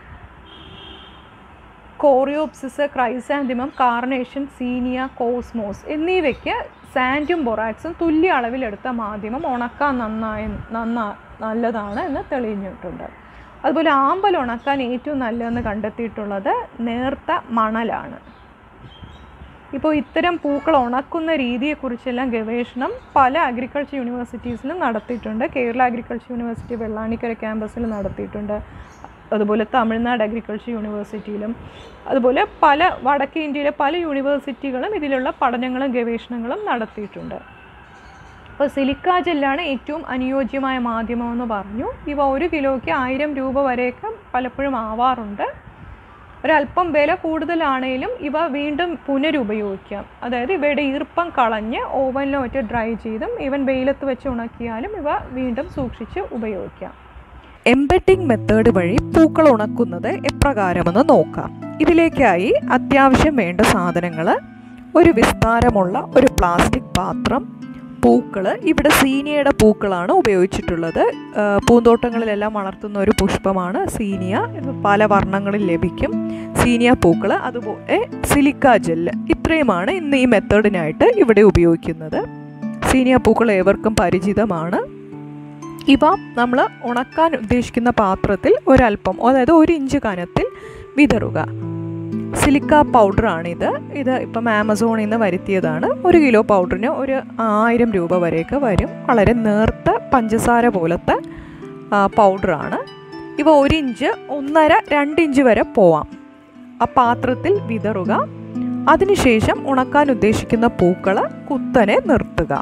കോറിയോപ്സിസ് ക്രൈസാന്തിമം കാർണേഷൻ സീനിയ കോസ്മോസ് എന്നിവയ്ക്ക് സാൻഡും ബൊറാക്സും തുല്യ അളവിലെടുത്ത മാധ്യമം ഉണക്കാൻ നന്നായി നന്നാ നല്ലതാണ് എന്ന് തെളിഞ്ഞിട്ടുണ്ട് അതുപോലെ ആമ്പൽ ഉണക്കാൻ ഏറ്റവും നല്ലതെന്ന് കണ്ടെത്തിയിട്ടുള്ളത് നേർത്ത മണലാണ് ഇപ്പോൾ ഇത്തരം പൂക്കൾ ഉണക്കുന്ന രീതിയെക്കുറിച്ചെല്ലാം ഗവേഷണം പല അഗ്രികൾച്ചർ യൂണിവേഴ്സിറ്റീസിലും നടത്തിയിട്ടുണ്ട് കേരള അഗ്രികൾച്ചർ യൂണിവേഴ്സിറ്റി വെള്ളാണിക്കര ക്യാമ്പസിൽ നടത്തിയിട്ടുണ്ട് അതുപോലെ തമിഴ്നാട് അഗ്രികൾച്ചർ യൂണിവേഴ്സിറ്റിയിലും അതുപോലെ പല വടക്കേ ഇന്ത്യയിലെ പല യൂണിവേഴ്സിറ്റികളും ഇതിലുള്ള പഠനങ്ങളും ഗവേഷണങ്ങളും നടത്തിയിട്ടുണ്ട് അപ്പോൾ സിലിക്ക ജെല്ലാണ് ഏറ്റവും അനുയോജ്യമായ മാധ്യമമെന്ന് പറഞ്ഞു ഇവ ഒരു കിലോയ്ക്ക് ആയിരം രൂപ വരെയൊക്കെ പലപ്പോഴും ആവാറുണ്ട് ഒരല്പം വില കൂടുതലാണേലും ഇവ വീണ്ടും പുനരുപയോഗിക്കാം അതായത് ഇവയുടെ ഈർപ്പം കളഞ്ഞ് ഓവനിലോ മറ്റോ ഡ്രൈ ചെയ്തും ഈവൻ വെയിലത്ത് വെച്ച് ഉണക്കിയാലും ഇവ വീണ്ടും സൂക്ഷിച്ച് ഉപയോഗിക്കാം എംബഡിംഗ് മെത്തേഡ് വഴി പൂക്കൾ ഉണക്കുന്നത് എപ്രകാരമെന്ന് നോക്കാം ഇതിലേക്കായി അത്യാവശ്യം വേണ്ട സാധനങ്ങൾ ഒരു വിസ്താരമുള്ള ഒരു പ്ലാസ്റ്റിക് പാത്രം പൂക്കൾ ഇവിടെ സീനിയയുടെ പൂക്കളാണ് ഉപയോഗിച്ചിട്ടുള്ളത് ആ, പൂന്തോട്ടങ്ങളിലെല്ലാം വളർത്തുന്ന ഒരു പുഷ്പമാണ് സീനിയ ഇത് പല വർണ്ണങ്ങളിൽ ലഭിക്കും സീനിയ പൂക്കൾ അതുപോലെ സിലിക്ക ജെല്ല് ഇത്രയുമാണ് ഇന്ന് ഈ മെത്തേഡിനായിട്ട് ഇവിടെ ഉപയോഗിക്കുന്നത് സീനിയ പൂക്കൾ ഏവർക്കും പരിചിതമാണ് ഇവ നമ്മൾ ഉണക്കാൻ ഉദ്ദേശിക്കുന്ന പാത്രത്തിൽ ഒരല്പം അതായത് ഒരു ഇഞ്ച് കനത്തിൽ വിതറുക സിലിക്ക പൗഡറാണിത് ഇത് ഇപ്പം ആമസോണിൽ നിന്ന് വരുത്തിയതാണ് ഒരു കിലോ പൗഡറിന് ഒരു ആയിരം രൂപ വരെയൊക്കെ വരും വളരെ നേർത്ത പഞ്ചസാര പോലത്തെ ആ, പൗഡറാണ് ഇവ ഒരു ഇഞ്ച് ഒന്നര രണ്ട് ഇഞ്ച് വരെ പോവാം ആ പാത്രത്തിൽ വിതറുക അതിനുശേഷം ഉണക്കാൻ ഉദ്ദേശിക്കുന്ന പൂക്കൾ കുത്തനെ നിർത്തുക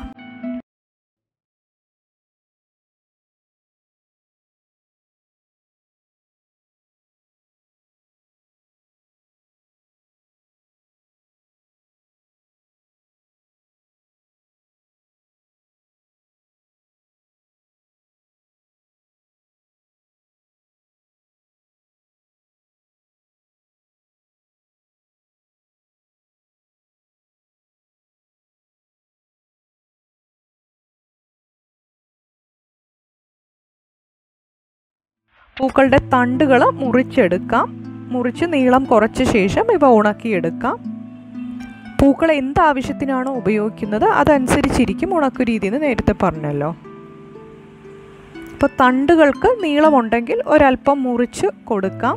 പൂക്കളുടെ തണ്ടുകൾ മുറിച്ചെടുക്കാം മുറിച്ച് നീളം കുറച്ച ശേഷം ഇവ ഉണക്കിയെടുക്കാം പൂക്കൾ എന്ത് ആവശ്യത്തിനാണോ ഉപയോഗിക്കുന്നത് അതനുസരിച്ചിരിക്കും ഉണക്കു രീതി എന്ന് നേരത്തെ പറഞ്ഞല്ലോ ഇപ്പോൾ തണ്ടുകൾക്ക് നീളമുണ്ടെങ്കിൽ ഒരല്പം മുറിച്ച് കൊടുക്കാം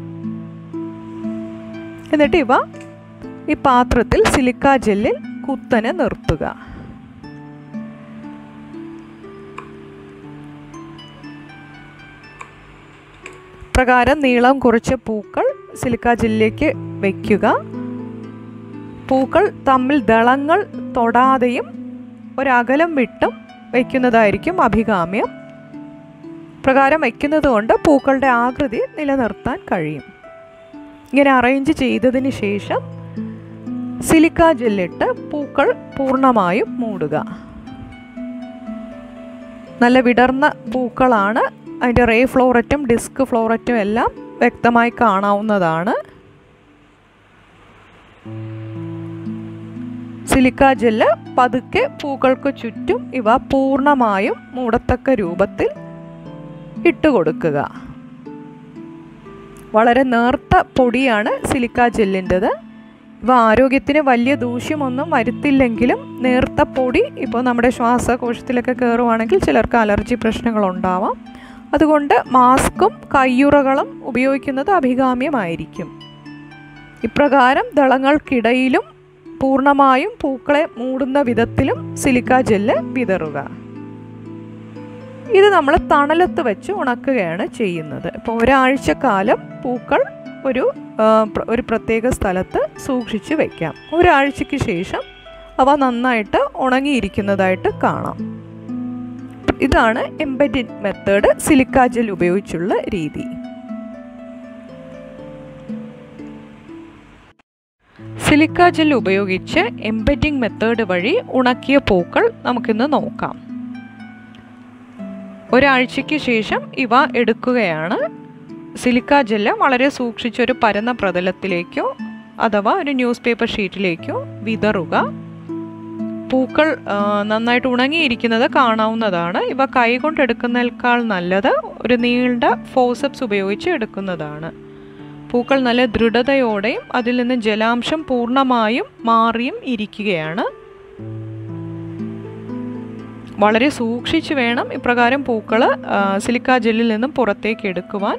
എന്നിട്ട് ഇവ ഈ പാത്രത്തിൽ സിലിക്ക ജെല്ലിൽ കുത്തനെ നിർത്തുക പ്രകാരം നീളം കുറച്ച് പൂക്കൾ സിലിക്ക ജെല്ലിലേക്ക് വയ്ക്കുക പൂക്കൾ തമ്മിൽ ദളങ്ങൾ തൊടാതെയും ഒരകലം വിട്ടും വയ്ക്കുന്നതായിരിക്കും അഭികാമ്യം പ്രകാരം വയ്ക്കുന്നത് കൊണ്ട് പൂക്കളുടെ ആകൃതി നിലനിർത്താൻ കഴിയും ഇങ്ങനെ അറേഞ്ച് ചെയ്തതിന് ശേഷം സിലിക്ക ജെല്ലിട്ട് പൂക്കൾ പൂർണ്ണമായും മൂടുക നല്ല വിടർന്ന പൂക്കളാണ് അതിൻ്റെ റേ ഫ്ലോററ്റും ഡിസ്ക് ഫ്ലോററ്റും എല്ലാം വ്യക്തമായി കാണാവുന്നതാണ് സിലിക്ക ജെല്ല് പതുക്കെ പൂക്കൾക്ക് ചുറ്റും ഇവ പൂർണ്ണമായും മൂടത്തക്ക രൂപത്തിൽ ഇട്ടുകൊടുക്കുക വളരെ നേർത്ത പൊടിയാണ് സിലിക്ക ജെല്ലിൻ്റെത് ഇവ ആരോഗ്യത്തിന് വലിയ ദൂഷ്യമൊന്നും വരുത്തില്ലെങ്കിലും നേർത്ത പൊടി ഇപ്പോൾ നമ്മുടെ ശ്വാസകോശത്തിലൊക്കെ കയറുവാണെങ്കിൽ ചിലർക്ക് അലർജി പ്രശ്നങ്ങളുണ്ടാവാം അതുകൊണ്ട് മാസ്കും കയ്യുറകളും ഉപയോഗിക്കുന്നത് അഭികാമ്യമായിരിക്കും ഇപ്രകാരം ദളങ്ങൾക്കിടയിലും പൂർണ്ണമായും പൂക്കളെ മൂടുന്ന വിധത്തിലും സിലിക്ക ജെല്ല് വിതറുക ഇത് നമ്മൾ തണലത്ത് വെച്ച് ഉണക്കുകയാണ് ചെയ്യുന്നത് ഇപ്പോൾ ഒരാഴ്ചക്കാലം പൂക്കൾ ഒരു ആ, പ്ര- ഒരു പ്രത്യേക സ്ഥലത്ത് സൂക്ഷിച്ച് വയ്ക്കാം ഒരാഴ്ചയ്ക്ക് ശേഷം അവ നന്നായിട്ട് ഉണങ്ങിയിരിക്കുന്നതായിട്ട് കാണാം ഇതാണ് എംബഡിൻ മെത്തേഡ് സിലിക്ക ജെൽ ഉപയോഗിച്ചുള്ള രീതി സിലിക്ക ജെൽ ഉപയോഗിച്ച് എംബഡിംഗ് മെത്തേഡ് വഴി ഉണക്കിയ പൂക്കൾ നമുക്കിന്ന് നോക്കാം ഒരാഴ്ചയ്ക്ക് ശേഷം ഇവ എടുക്കുകയാണ് സിലിക്ക ജെല്ല് വളരെ സൂക്ഷിച്ചൊരു പരന്ന പ്രതലത്തിലേക്കോ അഥവാ ഒരു ന്യൂസ് പേപ്പർ ഷീറ്റിലേക്കോ വിതറുക പൂക്കൾ ആ, നന്നായിട്ട് ഉണങ്ങിയിരിക്കുന്നത് കാണാവുന്നതാണ് ഇവ കൈകൊണ്ട് എടുക്കുന്നതിനേക്കാൾ നല്ലത് ഒരു നീണ്ട ഫോസപ്സ് ഉപയോഗിച്ച് എടുക്കുന്നതാണ് പൂക്കൾ നല്ല ദൃഢതയോടെയും അതിൽ നിന്ന് ജലാംശം പൂർണ്ണമായും മാറിയും ഇരിക്കുകയാണ് വളരെ സൂക്ഷിച്ച് വേണം ഇപ്രകാരം പൂക്കൾ സിലിക്ക ജെല്ലിൽ നിന്നും പുറത്തേക്ക് എടുക്കുവാൻ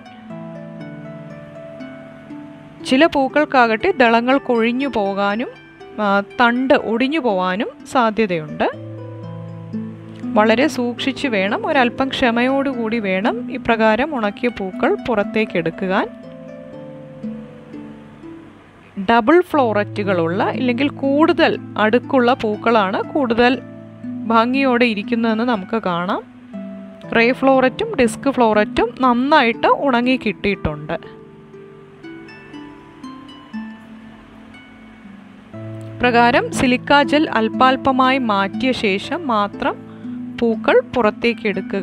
ചില പൂക്കൾക്കാകട്ടെ ദളങ്ങൾ കൊഴിഞ്ഞു പോകാനും ആ, തണ്ട് ഒടിഞ്ഞു പോകാനും സാധ്യതയുണ്ട് വളരെ സൂക്ഷിച്ച് വേണം ഒരല്പം ക്ഷമയോടുകൂടി വേണം ഇപ്രകാരം ഉണക്കിയ പൂക്കൾ പുറത്തേക്ക് എടുക്കുവാൻ ഡബിൾ ഫ്ലോററ്റുകളുള്ള ഇല്ലെങ്കിൽ കൂടുതൽ അടുക്കുള്ള പൂക്കളാണ് കൂടുതൽ ഭംഗിയോടെ ഇരിക്കുന്നതെന്ന് നമുക്ക് കാണാം റേ ഫ്ലോററ്റും ഡിസ്ക് ഫ്ലോററ്റും നന്നായിട്ട് ഉണങ്ങി കിട്ടിയിട്ടുണ്ട് പ്രകാരം സിലിക്ക ജെൽ അല്പാൽപമായി മാറ്റിയ ശേഷം മാത്രം പൂക്കൾ പുറത്തേക്ക് എടുക്കുക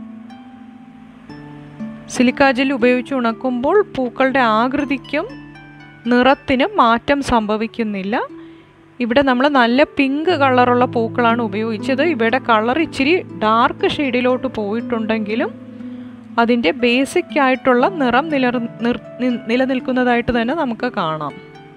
സിലിക്ക ജെൽ ഉപയോഗിച്ച് ഉണക്കുമ്പോൾ പൂക്കളുടെ ആകൃതിക്കും നിറത്തിനും മാറ്റം സംഭവിക്കുന്നില്ല ഇവിടെ നമ്മൾ നല്ല പിങ്ക് കളറുള്ള പൂക്കളാണ് ഉപയോഗിച്ചത് ഇവയുടെ കളർ ഇച്ചിരി ഡാർക്ക് ഷെയ്ഡിലോട്ട് പോയിട്ടുണ്ടെങ്കിലും അതിൻ്റെ ബേസിക് ആയിട്ടുള്ള നിറം നിലർ നിർ നി- നിലനിൽക്കുന്നതായിട്ട് തന്നെ നമുക്ക് കാണാം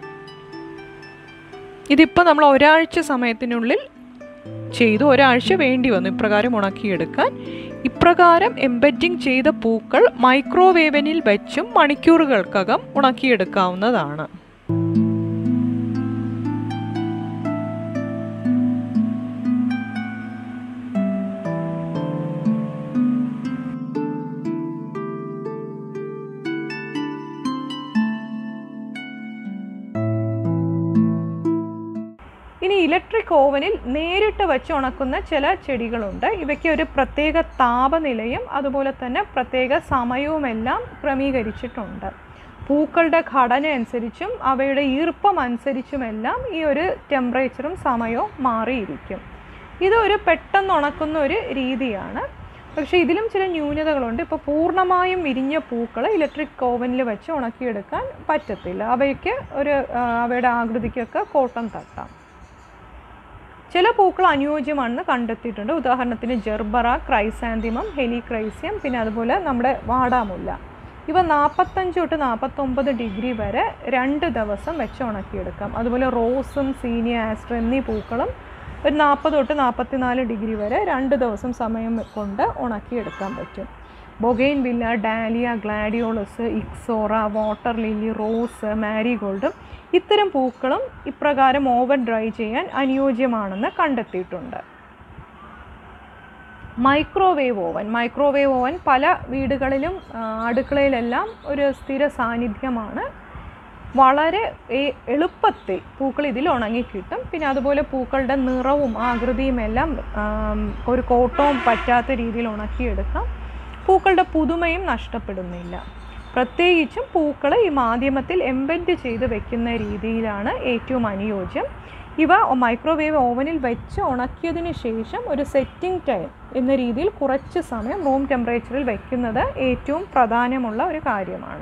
ഇതിപ്പോൾ നമ്മൾ ഒരാഴ്ച സമയത്തിനുള്ളിൽ ചെയ്തു ഒരാഴ്ച വേണ്ടി വന്നു ഇപ്രകാരം ഉണക്കിയെടുക്കാൻ ഇപ്രകാരം എംബറ്റിംഗ് ചെയ്ത പൂക്കൾ മൈക്രോവേവനിൽ വെച്ചും മണിക്കൂറുകൾക്കകം ഉണക്കിയെടുക്കാവുന്നതാണ് ഇനി ഇലക്ട്രിക് ഓവനിൽ നേരിട്ട് വെച്ച് ഉണക്കുന്ന ചില ചെടികളുണ്ട് ഇവയ്ക്ക് ഒരു പ്രത്യേക താപനിലയും അതുപോലെ തന്നെ പ്രത്യേക സമയവുമെല്ലാം ക്രമീകരിച്ചിട്ടുണ്ട് പൂക്കളുടെ ഘടന അനുസരിച്ചും അവയുടെ ഈർപ്പം അനുസരിച്ചുമെല്ലാം ഈ ഒരു ടെമ്പറേച്ചറും സമയവും മാറിയിരിക്കും ഇത് ഒരു പെട്ടെന്ന് ഉണക്കുന്ന ഒരു രീതിയാണ് പക്ഷേ ഇതിലും ചില ന്യൂനതകളുണ്ട് ഇപ്പോൾ പൂർണ്ണമായും വിരിഞ്ഞ പൂക്കൾ ഇലക്ട്രിക് ഓവനിൽ വെച്ച് ഉണക്കിയെടുക്കാൻ പറ്റത്തില്ല അവയ്ക്ക് ഒരു ആ, അവയുടെ ആകൃതിക്കൊക്കെ കോട്ടം തട്ടാം ചില പൂക്കൾ അനുയോജ്യമാണെന്ന് കണ്ടെത്തിയിട്ടുണ്ട് ഉദാഹരണത്തിന് ജെർബറ ക്രൈസാന്തിമം ഹെലിക്രൈസ്യം പിന്നെ അതുപോലെ നമ്മുടെ വാടാമുല്ല ഇവ നാൽപ്പത്തഞ്ച് തൊട്ട് നാൽപ്പത്തൊമ്പത് ഡിഗ്രി വരെ രണ്ട് ദിവസം വെച്ച് ഉണക്കിയെടുക്കാം അതുപോലെ റോസും സീനിയ ആസ്ട്ര എന്നീ പൂക്കളും ഒരു നാൽപ്പത് തൊട്ട് നാൽപ്പത്തിനാല് ഡിഗ്രി വരെ രണ്ട് ദിവസം സമയം കൊണ്ട് ഉണക്കിയെടുക്കാൻ പറ്റും bougainvillea dahlia gladiolus ixora water lily rose മാരിഗോൾഡും ഇത്തരം പൂക്കളും ഇപ്രകാരം ഓവൻ ഡ്രൈ ചെയ്യാൻ അനുയോജ്യമാണെന്ന് കണ്ടെത്തിയിട്ടുണ്ട് മൈക്രോവേവ് ഓവൻ മൈക്രോവേവ് ഓവൻ പല വീടുകളിലും ആ, അടുക്കളയിലെല്ലാം ഒരു സ്ഥിര സാന്നിധ്യമാണ് വളരെ എ- എളുപ്പത്തിൽ പൂക്കൾ ഇതിൽ ഉണങ്ങിക്കിട്ടും പിന്നെ അതുപോലെ പൂക്കളുടെ നിറവും ആകൃതിയും എല്ലാം ആം, ഒരു കോട്ടവും പറ്റാത്ത രീതിയിൽ ഉണക്കിയെടുക്കാം പൂക്കളുടെ പുതുമയും നഷ്ടപ്പെടുന്നില്ല പ്രത്യേകിച്ചും പൂക്കൾ ഈ മാധ്യമത്തിൽ എംബെൻഡ് ചെയ്ത് വെക്കുന്ന രീതിയിലാണ് ഏറ്റവും അനുയോജ്യം ഇവ മൈക്രോവേവ് ഓവനിൽ വെച്ച് ഉണക്കിയതിന് ശേഷം ഒരു സെറ്റിംഗ് ടൈം എന്ന രീതിയിൽ കുറച്ച് സമയം റൂം ടെമ്പറേച്ചറിൽ വെക്കുന്നത് ഏറ്റവും പ്രധാനമുള്ള ഒരു കാര്യമാണ്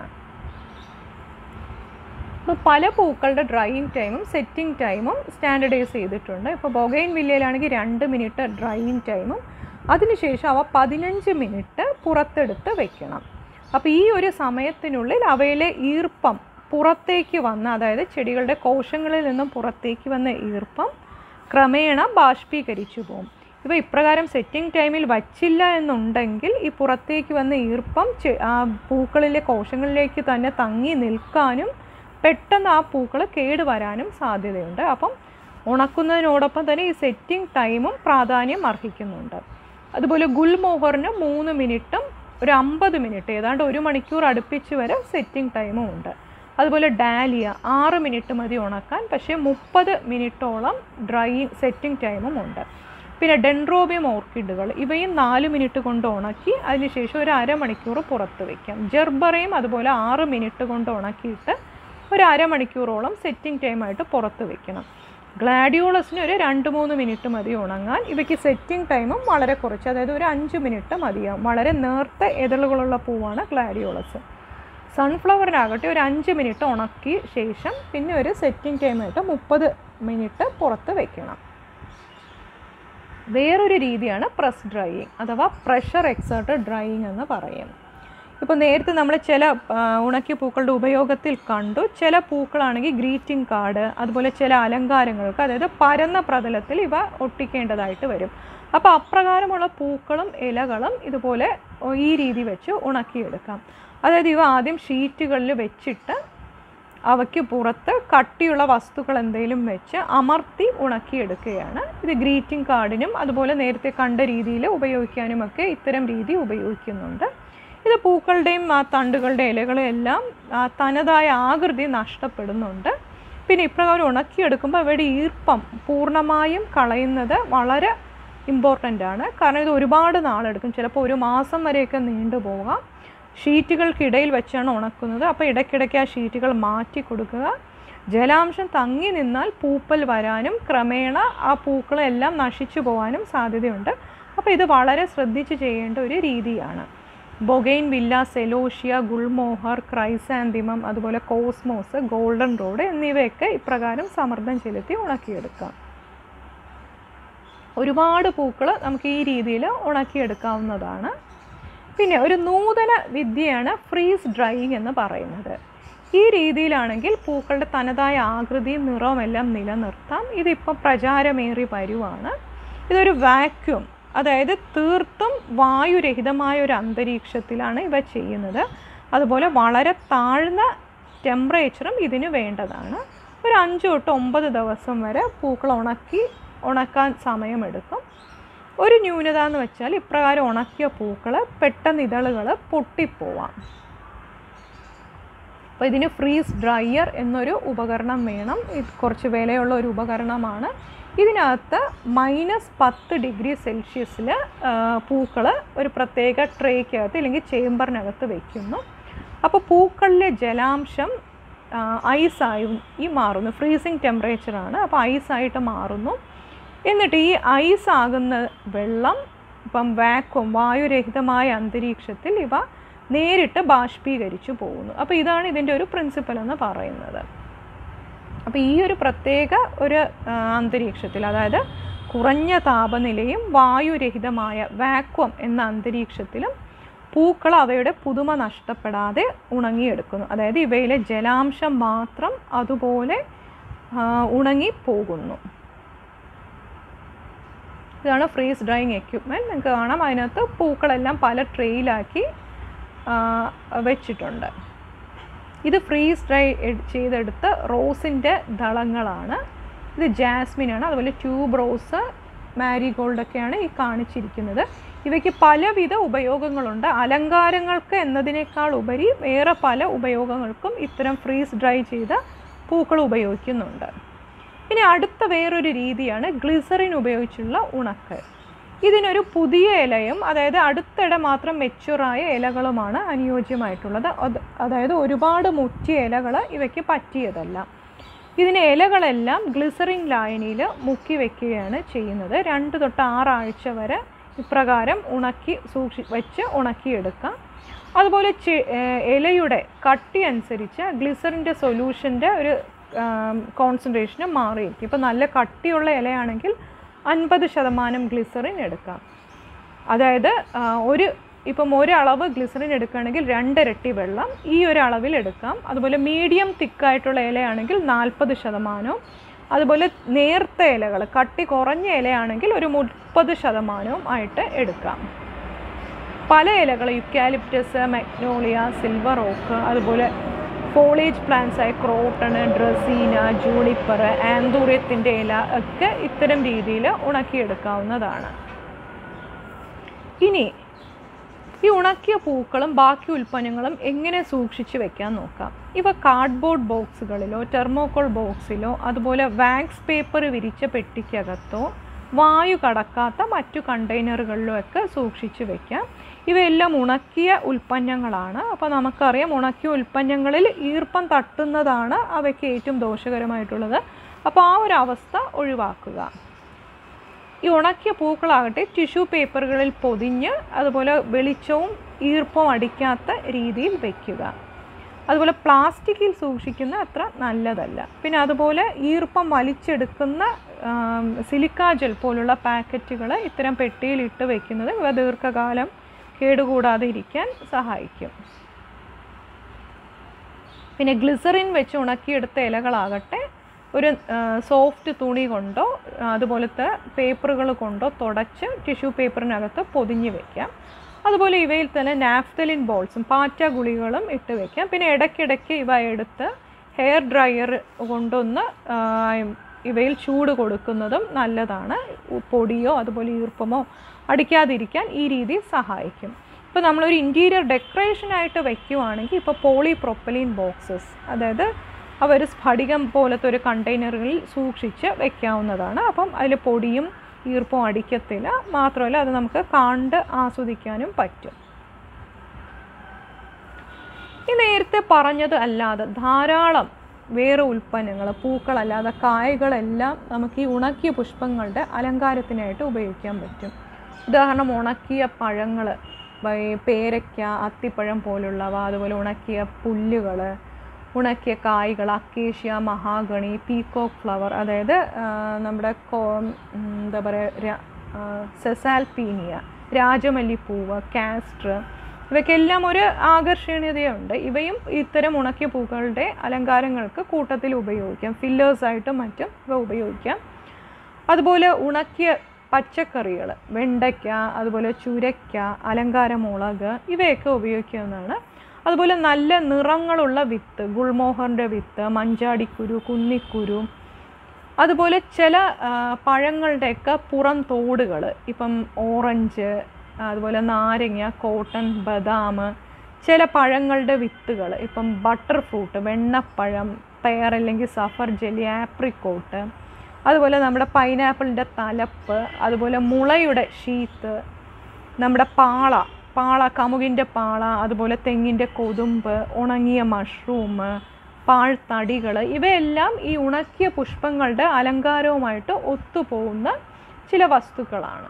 ഇപ്പോൾ പല പൂക്കളുടെ ഡ്രൈയിങ് ടൈമും സെറ്റിംഗ് ടൈമും സ്റ്റാൻഡർഡൈസ് ചെയ്തിട്ടുണ്ട് ഇപ്പോൾ ബൊഗൈൻ വില്ലയിലാണെങ്കിൽ രണ്ട് മിനിറ്റ് ഡ്രൈയിങ് ടൈമും അതിനുശേഷം അവ പതിനഞ്ച് മിനിറ്റ് പുറത്തെടുത്ത് വെക്കണം അപ്പോൾ ഈ ഒരു സമയത്തിനുള്ളിൽ അവയിലെ ഈർപ്പം പുറത്തേക്ക് വന്ന് അതായത് ചെടികളുടെ കോശങ്ങളിൽ നിന്നും പുറത്തേക്ക് വന്ന ഈർപ്പം ക്രമേണ ബാഷ്പീകരിച്ചു പോകും ഇവ ഇപ്രകാരം സെറ്റിംഗ് ടൈമിൽ വച്ചില്ല എന്നുണ്ടെങ്കിൽ ഈ പുറത്തേക്ക് വന്ന ഈർപ്പം ചെ- ആ പൂക്കളിലെ കോശങ്ങളിലേക്ക് തന്നെ തങ്ങി നിൽക്കാനും പെട്ടെന്ന് ആ പൂക്കൾ കേടുവരാനും സാധ്യതയുണ്ട് അപ്പം ഉണക്കുന്നതിനോടൊപ്പം തന്നെ ഈ സെറ്റിംഗ് ടൈമും പ്രാധാന്യം അർഹിക്കുന്നുണ്ട് അതുപോലെ ഗുൽമോഹറിന് മൂന്ന് മിനിറ്റും ഒരു അമ്പത് മിനിറ്റ് ഏതാണ്ട് ഒരു മണിക്കൂർ അടുപ്പിച്ച് വരെ സെറ്റിംഗ് ടൈമും ഉണ്ട് അതുപോലെ ഡാലിയ ആറ് മിനിറ്റ് മതി ഉണക്കാൻ പക്ഷേ മുപ്പത് മിനിറ്റോളം ഡ്രൈ സെറ്റിംഗ് ടൈമും ഉണ്ട് പിന്നെ ഡെൻഡ്രോബിയം ഓർക്കിഡുകൾ ഇവയും നാല് മിനിറ്റ് കൊണ്ട് ഉണക്കി അതിനുശേഷം ഒരു അരമണിക്കൂർ പുറത്ത് വയ്ക്കാം ജെർബറയും അതുപോലെ ആറ് മിനിറ്റ് കൊണ്ട് ഉണക്കിയിട്ട് ഒരു അരമണിക്കൂറോളം സെറ്റിംഗ് ടൈമായിട്ട് പുറത്ത് വെക്കണം ഗ്ലാഡിയോളസിന് ഒരു രണ്ട് മൂന്ന് മിനിറ്റ് മതി ഉണങ്ങാൻ ഇവയ്ക്ക് സെറ്റിംഗ് ടൈമും വളരെ കുറച്ച് അതായത് ഒരു അഞ്ച് മിനിറ്റ് മതിയാവും വളരെ നേർത്ത എതളുകളുള്ള പൂവാണ് ഗ്ലാഡിയോളസ് സൺഫ്ലവറിനാകട്ടെ ഒരു അഞ്ച് മിനിറ്റ് ഉണക്കി ശേഷം പിന്നെ ഒരു സെറ്റിംഗ് ടൈമായിട്ട് മുപ്പത് മിനിറ്റ് പുറത്ത് വെക്കണം വേറൊരു രീതിയാണ് പ്രസ് ഡ്രൈയിങ് അഥവാ പ്രഷർ എക്സേർട്ടഡ് ഡ്രൈയിങ് എന്ന് പറയും ഇപ്പോൾ നേരത്തെ നമ്മൾ ചില ആ, ഉണക്കിയ പൂക്കളുടെ ഉപയോഗത്തിൽ കണ്ടു ചില പൂക്കളാണെങ്കിൽ ഗ്രീറ്റിംഗ് കാർഡ് അതുപോലെ ചില അലങ്കാരങ്ങൾക്ക് അതായത് പരന്ന പ്രതലത്തിൽ ഇവ ഒട്ടിക്കേണ്ടതായിട്ട് വരും അപ്പോൾ അപ്രകാരമുള്ള പൂക്കളും ഇലകളും ഇതുപോലെ ഈ രീതി വെച്ച് ഉണക്കിയെടുക്കാം അതായത് ഇവ ആദ്യം ഷീറ്റുകളിൽ വെച്ചിട്ട് അവയ്ക്ക് പുറത്ത് കട്ടിയുള്ള വസ്തുക്കൾ എന്തെങ്കിലും വെച്ച് അമർത്തി ഉണക്കിയെടുക്കുകയാണ് ഇത് ഗ്രീറ്റിംഗ് കാർഡിനും അതുപോലെ നേരത്തെ കണ്ട രീതിയിൽ ഉപയോഗിക്കാനുമൊക്കെ ഇത്തരം രീതി ഉപയോഗിക്കുന്നുണ്ട് ഇത് പൂക്കളുടെയും ആ തണ്ടുകളുടെ ഇലകളും എല്ലാം ആ തനതായ ആകൃതി നഷ്ടപ്പെടുന്നുണ്ട് പിന്നെ ഇപ്രകാരം ഉണക്കിയെടുക്കുമ്പോൾ അവയുടെ ഈർപ്പം പൂർണ്ണമായും കളയുന്നത് വളരെ ഇമ്പോർട്ടൻ്റ് ആണ് കാരണം ഇത് ഒരുപാട് നാളെടുക്കും ചിലപ്പോൾ ഒരു മാസം വരെയൊക്കെ നീണ്ടുപോകാം ഷീറ്റുകൾക്കിടയിൽ വെച്ചാണ് ഉണക്കുന്നത് അപ്പോൾ ഇടയ്ക്കിടയ്ക്ക് ആ ഷീറ്റുകൾ മാറ്റി കൊടുക്കുക ജലാംശം തങ്ങി നിന്നാൽ പൂപ്പൽ വരാനും ക്രമേണ ആ പൂക്കളെല്ലാം നശിച്ചു പോകാനും സാധ്യതയുണ്ട് അപ്പോൾ ഇത് വളരെ ശ്രദ്ധിച്ച് ചെയ്യേണ്ട ഒരു രീതിയാണ് ബൊഗൈൻ വില്ല സെലോഷ്യ ഗുൾമോഹർ ക്രൈസാന്തിമം അതുപോലെ കോസ്മോസ് ഗോൾഡൻ റോഡ് എന്നിവയൊക്കെ ഇപ്രകാരം സമ്മർദ്ദം ചെലുത്തി ഉണക്കിയെടുക്കാം ഒരുപാട് പൂക്കൾ നമുക്ക് ഈ രീതിയിൽ ഉണക്കിയെടുക്കാവുന്നതാണ് പിന്നെ ഒരു നൂതന വിദ്യയാണ് ഫ്രീസ് ഡ്രൈയിങ് എന്ന് പറയുന്നത് ഈ രീതിയിലാണെങ്കിൽ പൂക്കളുടെ തനതായ ആകൃതിയും നിറവും എല്ലാം നിലനിർത്താം ഇതിപ്പോൾ പ്രചാരമേറി വരുവാണ് ഇതൊരു വാക്യൂം അതായത് തീർത്തും വായുരഹിതമായ ഒരു അന്തരീക്ഷത്തിലാണ് ഇവ ചെയ്യുന്നത് അതുപോലെ വളരെ താഴ്ന്ന ടെമ്പറേച്ചറും ഇതിന് വേണ്ടതാണ് ഒരു അഞ്ച് തൊട്ട് ഒമ്പത് ദിവസം വരെ പൂക്കൾ ഉണക്കി ഉണക്കാൻ സമയമെടുക്കും ഒരു ന്യൂനത എന്ന് വെച്ചാൽ ഇപ്രകാരം ഉണക്കിയ പൂക്കൾ പെട്ടെന്ന് ഇതളുകൾ പൊട്ടിപ്പോവാം അപ്പോൾ ഇതിന് ഫ്രീസ് ഡ്രയർ എന്നൊരു ഉപകരണം വേണം ഇത് കുറച്ച് വിലയുള്ള ഒരു ഉപകരണമാണ് ഇതിനകത്ത് മൈനസ് പത്ത് ഡിഗ്രി സെൽഷ്യസിൽ പൂക്കൾ ഒരു പ്രത്യേക ട്രേക്കകത്ത് അല്ലെങ്കിൽ ചേമ്പറിനകത്ത് വയ്ക്കുന്നു അപ്പോൾ പൂക്കളിലെ ജലാംശം ഐസായി ഈ മാറുന്നു ഫ്രീസിങ് ടെമ്പറേച്ചറാണ് അപ്പോൾ ഐസായിട്ട് മാറുന്നു എന്നിട്ട് ഈ ഐസ് ആകുന്ന വെള്ളം ഇപ്പം വാക്വം വായുരഹിതമായ അന്തരീക്ഷത്തിൽ ഇവ നേരിട്ട് ബാഷ്പീകരിച്ചു പോകുന്നു അപ്പോൾ ഇതാണ് ഇതിൻ്റെ ഒരു പ്രിൻസിപ്പൽ എന്ന് പറയുന്നത് അപ്പോൾ ഈ ഒരു പ്രത്യേക ഒരു ആ, അന്തരീക്ഷത്തിൽ അതായത് കുറഞ്ഞ താപനിലയും വായുരഹിതമായ വാക്വം എന്ന അന്തരീക്ഷത്തിലും പൂക്കൾ അവയുടെ പുതുമ നഷ്ടപ്പെടാതെ ഉണങ്ങിയെടുക്കുന്നു അതായത് ഇവയിലെ ജലാംശം മാത്രം അതുപോലെ ആ, ഉണങ്ങി പോകുന്നു ഇതാണ് ഫ്രീസ് ഡ്രൈയിങ് എക്യുപ്മെൻറ്റ് നിങ്ങൾക്ക് കാണാം അതിനകത്ത് പൂക്കളെല്ലാം പല ട്രെയിലാക്കി വെച്ചിട്ടുണ്ട് ഇത് ഫ്രീസ് ഡ്രൈ ചെയ്തെടുത്ത റോസിൻ്റെ ദളങ്ങളാണ് ഇത് ജാസ്മിനാണ് അതുപോലെ ട്യൂബ് റോസ് മാരിഗോൾഡൊക്കെയാണ് ഈ കാണിച്ചിരിക്കുന്നത് ഇവയ്ക്ക് പലവിധ ഉപയോഗങ്ങളുണ്ട് അലങ്കാരങ്ങൾക്ക് എന്നതിനേക്കാൾ ഉപരി വേറെ പല ഉപയോഗങ്ങൾക്കും ഇത്തരം ഫ്രീസ് ഡ്രൈ ചെയ്ത പൂക്കൾ ഉപയോഗിക്കുന്നുണ്ട് ഇനി അടുത്ത വേറൊരു രീതിയാണ് ഗ്ലിസറിൻ ഉപയോഗിച്ചുള്ള ഉണക്ക് ഇതിനൊരു പുതിയ ഇലയും അതായത് അടുത്തിടെ മാത്രം മെച്ചുറായ ഇലകളുമാണ് അനുയോജ്യമായിട്ടുള്ളത് അത് അതായത് ഒരുപാട് മുറ്റിയ ഇലകൾ ഇവയ്ക്ക് പറ്റിയതല്ല ഇതിന് ഇലകളെല്ലാം ഗ്ലിസറിൻ ലായനിയിൽ മുക്കി വെക്കുകയാണ് ചെയ്യുന്നത് രണ്ട് തൊട്ട് ആറാഴ്ച വരെ ഇപ്രകാരം ഉണക്കി സൂക്ഷി വെച്ച് ഉണക്കിയെടുക്കാം അതുപോലെ ചെ- ഏഹ് ഇലയുടെ കട്ടി അനുസരിച്ച് ഗ്ലിസറിൻ്റെ സൊല്യൂഷൻ്റെ ഒരു കോൺസെൻട്രേഷന് മാറിയിരിക്കും ഇപ്പോൾ നല്ല കട്ടിയുള്ള ഇലയാണെങ്കിൽ അൻപത് ശതമാനം ഗ്ലിസറിൻ എടുക്കാം അതായത് ആ, ഒരു ഇപ്പം ഒരളവ് ഗ്ലിസറിൻ എടുക്കുകയാണെങ്കിൽ രണ്ടിരട്ടി വെള്ളം ഈ ഒരു അളവിൽ എടുക്കാം അതുപോലെ മീഡിയം തിക്കായിട്ടുള്ള ഇലയാണെങ്കിൽ നാൽപ്പത് ശതമാനവും അതുപോലെ നേർത്ത ഇലകൾ കട്ടി കുറഞ്ഞ ഇലയാണെങ്കിൽ ഒരു മുപ്പത് ശതമാനവും ആയിട്ട് എടുക്കാം പല ഇലകൾ യുക്കാലിപ്റ്റസ് മഗ്നോളിയ സിൽവർ ഓക്ക് അതുപോലെ ഫോളേജ് പ്ലാന്റ്സ് ആയ ക്രോട്ടണ് ഡ്രസീന ജൂണിപ്പർ ആന്തൂര്യത്തിൻ്റെ ഇല ഒക്കെ ഇത്തരം രീതിയിൽ ഉണക്കിയെടുക്കാവുന്നതാണ് ഇനി ഈ ഉണക്കിയ പൂക്കളും ബാക്കി ഉൽപ്പന്നങ്ങളും എങ്ങനെ സൂക്ഷിച്ച് വെക്കാൻ നോക്കാം ഇവ കാർഡ്ബോർഡ് ബോക്സുകളിലോ തെർമോക്കോൾ ബോക്സിലോ അതുപോലെ വാക്സ് പേപ്പർ വിരിച്ച പെട്ടിക്കകത്തോ വായു കടക്കാത്ത മറ്റു കണ്ടെയ്നറുകളിലോ ഒക്കെ സൂക്ഷിച്ച് വെക്കാം ഇവയെല്ലാം ഉണക്കിയ ഉൽപ്പന്നങ്ങളാണ് അപ്പോൾ നമുക്കറിയാം ഉണക്കിയ ഉൽപ്പന്നങ്ങളിൽ ഈർപ്പം തട്ടുന്നതാണ് അവയ്ക്ക് ഏറ്റവും ദോഷകരമായിട്ടുള്ളത് അപ്പോൾ ആ ഒരു അവസ്ഥ ഒഴിവാക്കുക ഈ ഉണക്കിയ പൂക്കളാകട്ടെ ടിഷ്യൂ പേപ്പറുകളിൽ പൊതിഞ്ഞ് അതുപോലെ വെളിച്ചവും ഈർപ്പവും അടിക്കാത്ത രീതിയിൽ വയ്ക്കുക അതുപോലെ പ്ലാസ്റ്റിക്കിൽ സൂക്ഷിക്കുന്ന അത്ര നല്ലതല്ല പിന്നെ അതുപോലെ ഈർപ്പം വലിച്ചെടുക്കുന്ന സിലിക്കാ ജെൽ പോലുള്ള പാക്കറ്റുകൾ ഇത്തരം പെട്ടിയിൽ ഇട്ട് വയ്ക്കുന്നത് ഇവ ദീർഘകാലം കേടുകൂടാതെ ഇരിക്കാൻ സഹായിക്കും പിന്നെ ഗ്ലിസറിൻ വെച്ച് ഉണക്കിയെടുത്ത ഇലകളാകട്ടെ ഒരു സോഫ്റ്റ് തുണി കൊണ്ടോ ആ, അതുപോലത്തെ പേപ്പറുകൾ കൊണ്ടോ തുടച്ച് ടിഷ്യൂ പേപ്പറിനകത്ത് പൊതിഞ്ഞ് വെക്കാം അതുപോലെ ഇവയിൽ തന്നെ നാഫ്തലിൻ ബോൾസും പാറ്റ ഗുളികളും ഇട്ട് വെക്കാം പിന്നെ ഇടയ്ക്കിടയ്ക്ക് ഇവ എടുത്ത് ഹെയർ ഡ്രയർ കൊണ്ടൊന്ന് ആ, ഇവയിൽ ചൂട് കൊടുക്കുന്നതും നല്ലതാണ് ഉ- പൊടിയോ അതുപോലെ ഈർപ്പമോ അടിക്കാതിരിക്കാൻ ഈ രീതി സഹായിക്കും ഇപ്പോൾ നമ്മളൊരു ഇൻറ്റീരിയർ ഡെക്കറേഷനായിട്ട് വയ്ക്കുവാണെങ്കിൽ ഇപ്പോൾ പോളി പ്രൊപ്പലീൻ ബോക്സസ് അതായത് അവർ സ്ഫടികം പോലത്തെ ഒരു കണ്ടെയ്നറുകളിൽ സൂക്ഷിച്ച് വെക്കാവുന്നതാണ് അപ്പം അതിൽ പൊടിയും ഈർപ്പവും അടിക്കത്തില്ല മാത്രമല്ല അത് നമുക്ക് കണ്ട് ആസ്വദിക്കാനും പറ്റും ഈ നേരത്തെ പറഞ്ഞത് അല്ലാതെ ധാരാളം വേറെ ഉൽപ്പന്നങ്ങൾ പൂക്കളല്ലാതെ കായകളെല്ലാം നമുക്ക് ഈ ഉണക്കിയ പുഷ്പങ്ങളുടെ അലങ്കാരത്തിനായിട്ട് ഉപയോഗിക്കാൻ പറ്റും ഉദാഹരണം ഉണക്കിയ പഴങ്ങൾ ഈ പേരയ്ക്ക അത്തിപ്പഴം പോലുള്ളവ അതുപോലെ ഉണക്കിയ പുല്ലുകൾ ഉണക്കിയ കായ്കൾ അക്കേഷ്യ മഹാഗണി പീകോക്ക് ഫ്ലവർ അതായത് ആ, നമ്മുടെ കോ ഉം, എന്താ പറയുക സെസാൽപീനിയ രാജമല്ലിപ്പൂവ് കാസ്റ്റർ ഇവയ്ക്കെല്ലാം ഒരു ആകർഷണീയതയുണ്ട് ഇവയും ഇത്തരം ഉണക്കിയ പൂക്കളുടെ അലങ്കാരങ്ങൾക്ക് കൂട്ടത്തിൽ ഉപയോഗിക്കാം ഫില്ലേഴ്സായിട്ടും മറ്റും ഇവ ഉപയോഗിക്കാം അതുപോലെ ഉണക്കിയ പച്ചക്കറികൾ വെണ്ടയ്ക്ക അതുപോലെ ചുരയ്ക്ക അലങ്കാരമുളക് ഇവയൊക്കെ ഉപയോഗിക്കാവുന്നതാണ് അതുപോലെ നല്ല നിറങ്ങളുള്ള വിത്ത് ഗുൾമോഹറിൻ്റെ വിത്ത് മഞ്ചാടിക്കുരു കുന്നിക്കുരു അതുപോലെ ചില ആ, പഴങ്ങളുടെയൊക്കെ പുറം തോടുകൾ ഇപ്പം ഓറഞ്ച് അതുപോലെ നാരങ്ങ കോട്ടൺ ബദാം ചില പഴങ്ങളുടെ വിത്തുകൾ ഇപ്പം ബട്ടർ ഫ്രൂട്ട് വെണ്ണപ്പഴം പെയർ അല്ലെങ്കിൽ സഫർ ജെല്ലി ആപ്രിക്കോട്ട് അതുപോലെ നമ്മുടെ പൈനാപ്പിളിൻ്റെ തലപ്പ് അതുപോലെ മുളയുടെ ഷീത്ത് നമ്മുടെ പാള പാള കമുകിൻ്റെ പാള അതുപോലെ തെങ്ങിൻ്റെ കൊതുമ്പ് ഉണങ്ങിയ മഷ്റൂം പാഴ്ത്തടികൾ ഇവയെല്ലാം ഈ ഉണക്കിയ പുഷ്പങ്ങളുടെ അലങ്കാരവുമായിട്ട് ഒത്തുപോകുന്ന ചില വസ്തുക്കളാണ്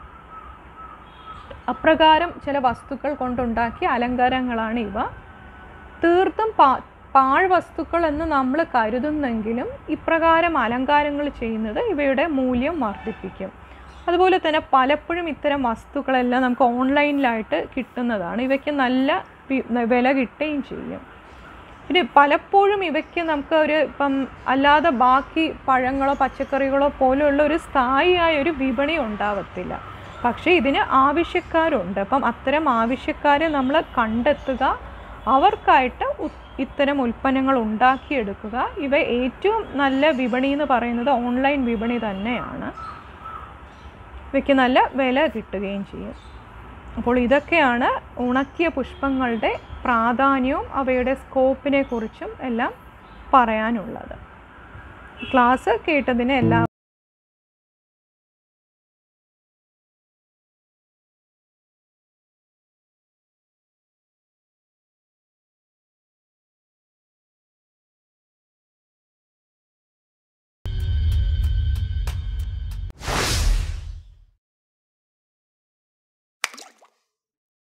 അപ്രകാരം ചില വസ്തുക്കൾ കൊണ്ടുണ്ടാക്കിയ അലങ്കാരങ്ങളാണ് ഇവ തീർത്തും പാ പാഴ്വസ്തുക്കൾ എന്ന് നമ്മൾ കരുതുന്നെങ്കിലും ഇപ്രകാരം അലങ്കാരങ്ങൾ ചെയ്യുന്നത് ഇവയുടെ മൂല്യം വർദ്ധിപ്പിക്കും അതുപോലെ തന്നെ പലപ്പോഴും ഇത്തരം വസ്തുക്കളെല്ലാം നമുക്ക് ഓൺലൈനിലായിട്ട് കിട്ടുന്നതാണ് ഇവയ്ക്ക് നല്ല പി- വില കിട്ടുകയും ചെയ്യും പിന്നെ പലപ്പോഴും ഇവയ്ക്ക് നമുക്ക് ഒരു ഇപ്പം അല്ലാതെ ബാക്കി പഴങ്ങളോ പച്ചക്കറികളോ പോലെയുള്ള ഒരു സ്ഥായിയായ ഒരു വിപണി ഉണ്ടാവത്തില്ല പക്ഷേ ഇതിന് ആവശ്യക്കാരുണ്ട് അപ്പം അത്തരം ആവശ്യക്കാരെ നമ്മൾ കണ്ടെത്തുക അവർക്കായിട്ട് ഉ- ഇത്തരം ഉൽപ്പന്നങ്ങൾ ഉണ്ടാക്കിയെടുക്കുക ഇവ ഏറ്റവും നല്ല വിപണി എന്ന് പറയുന്നത് ഓൺലൈൻ വിപണി തന്നെയാണ് ഇവയ്ക്ക് നല്ല വില കിട്ടുകയും ചെയ്യും അപ്പോൾ ഇതൊക്കെയാണ് ഉണക്കിയ പുഷ്പങ്ങളുടെ പ്രാധാന്യവും അവയുടെ സ്കോപ്പിനെ കുറിച്ചും എല്ലാം പറയാനുള്ളത് ക്ലാസ് കേട്ടതിന് എല്ലാ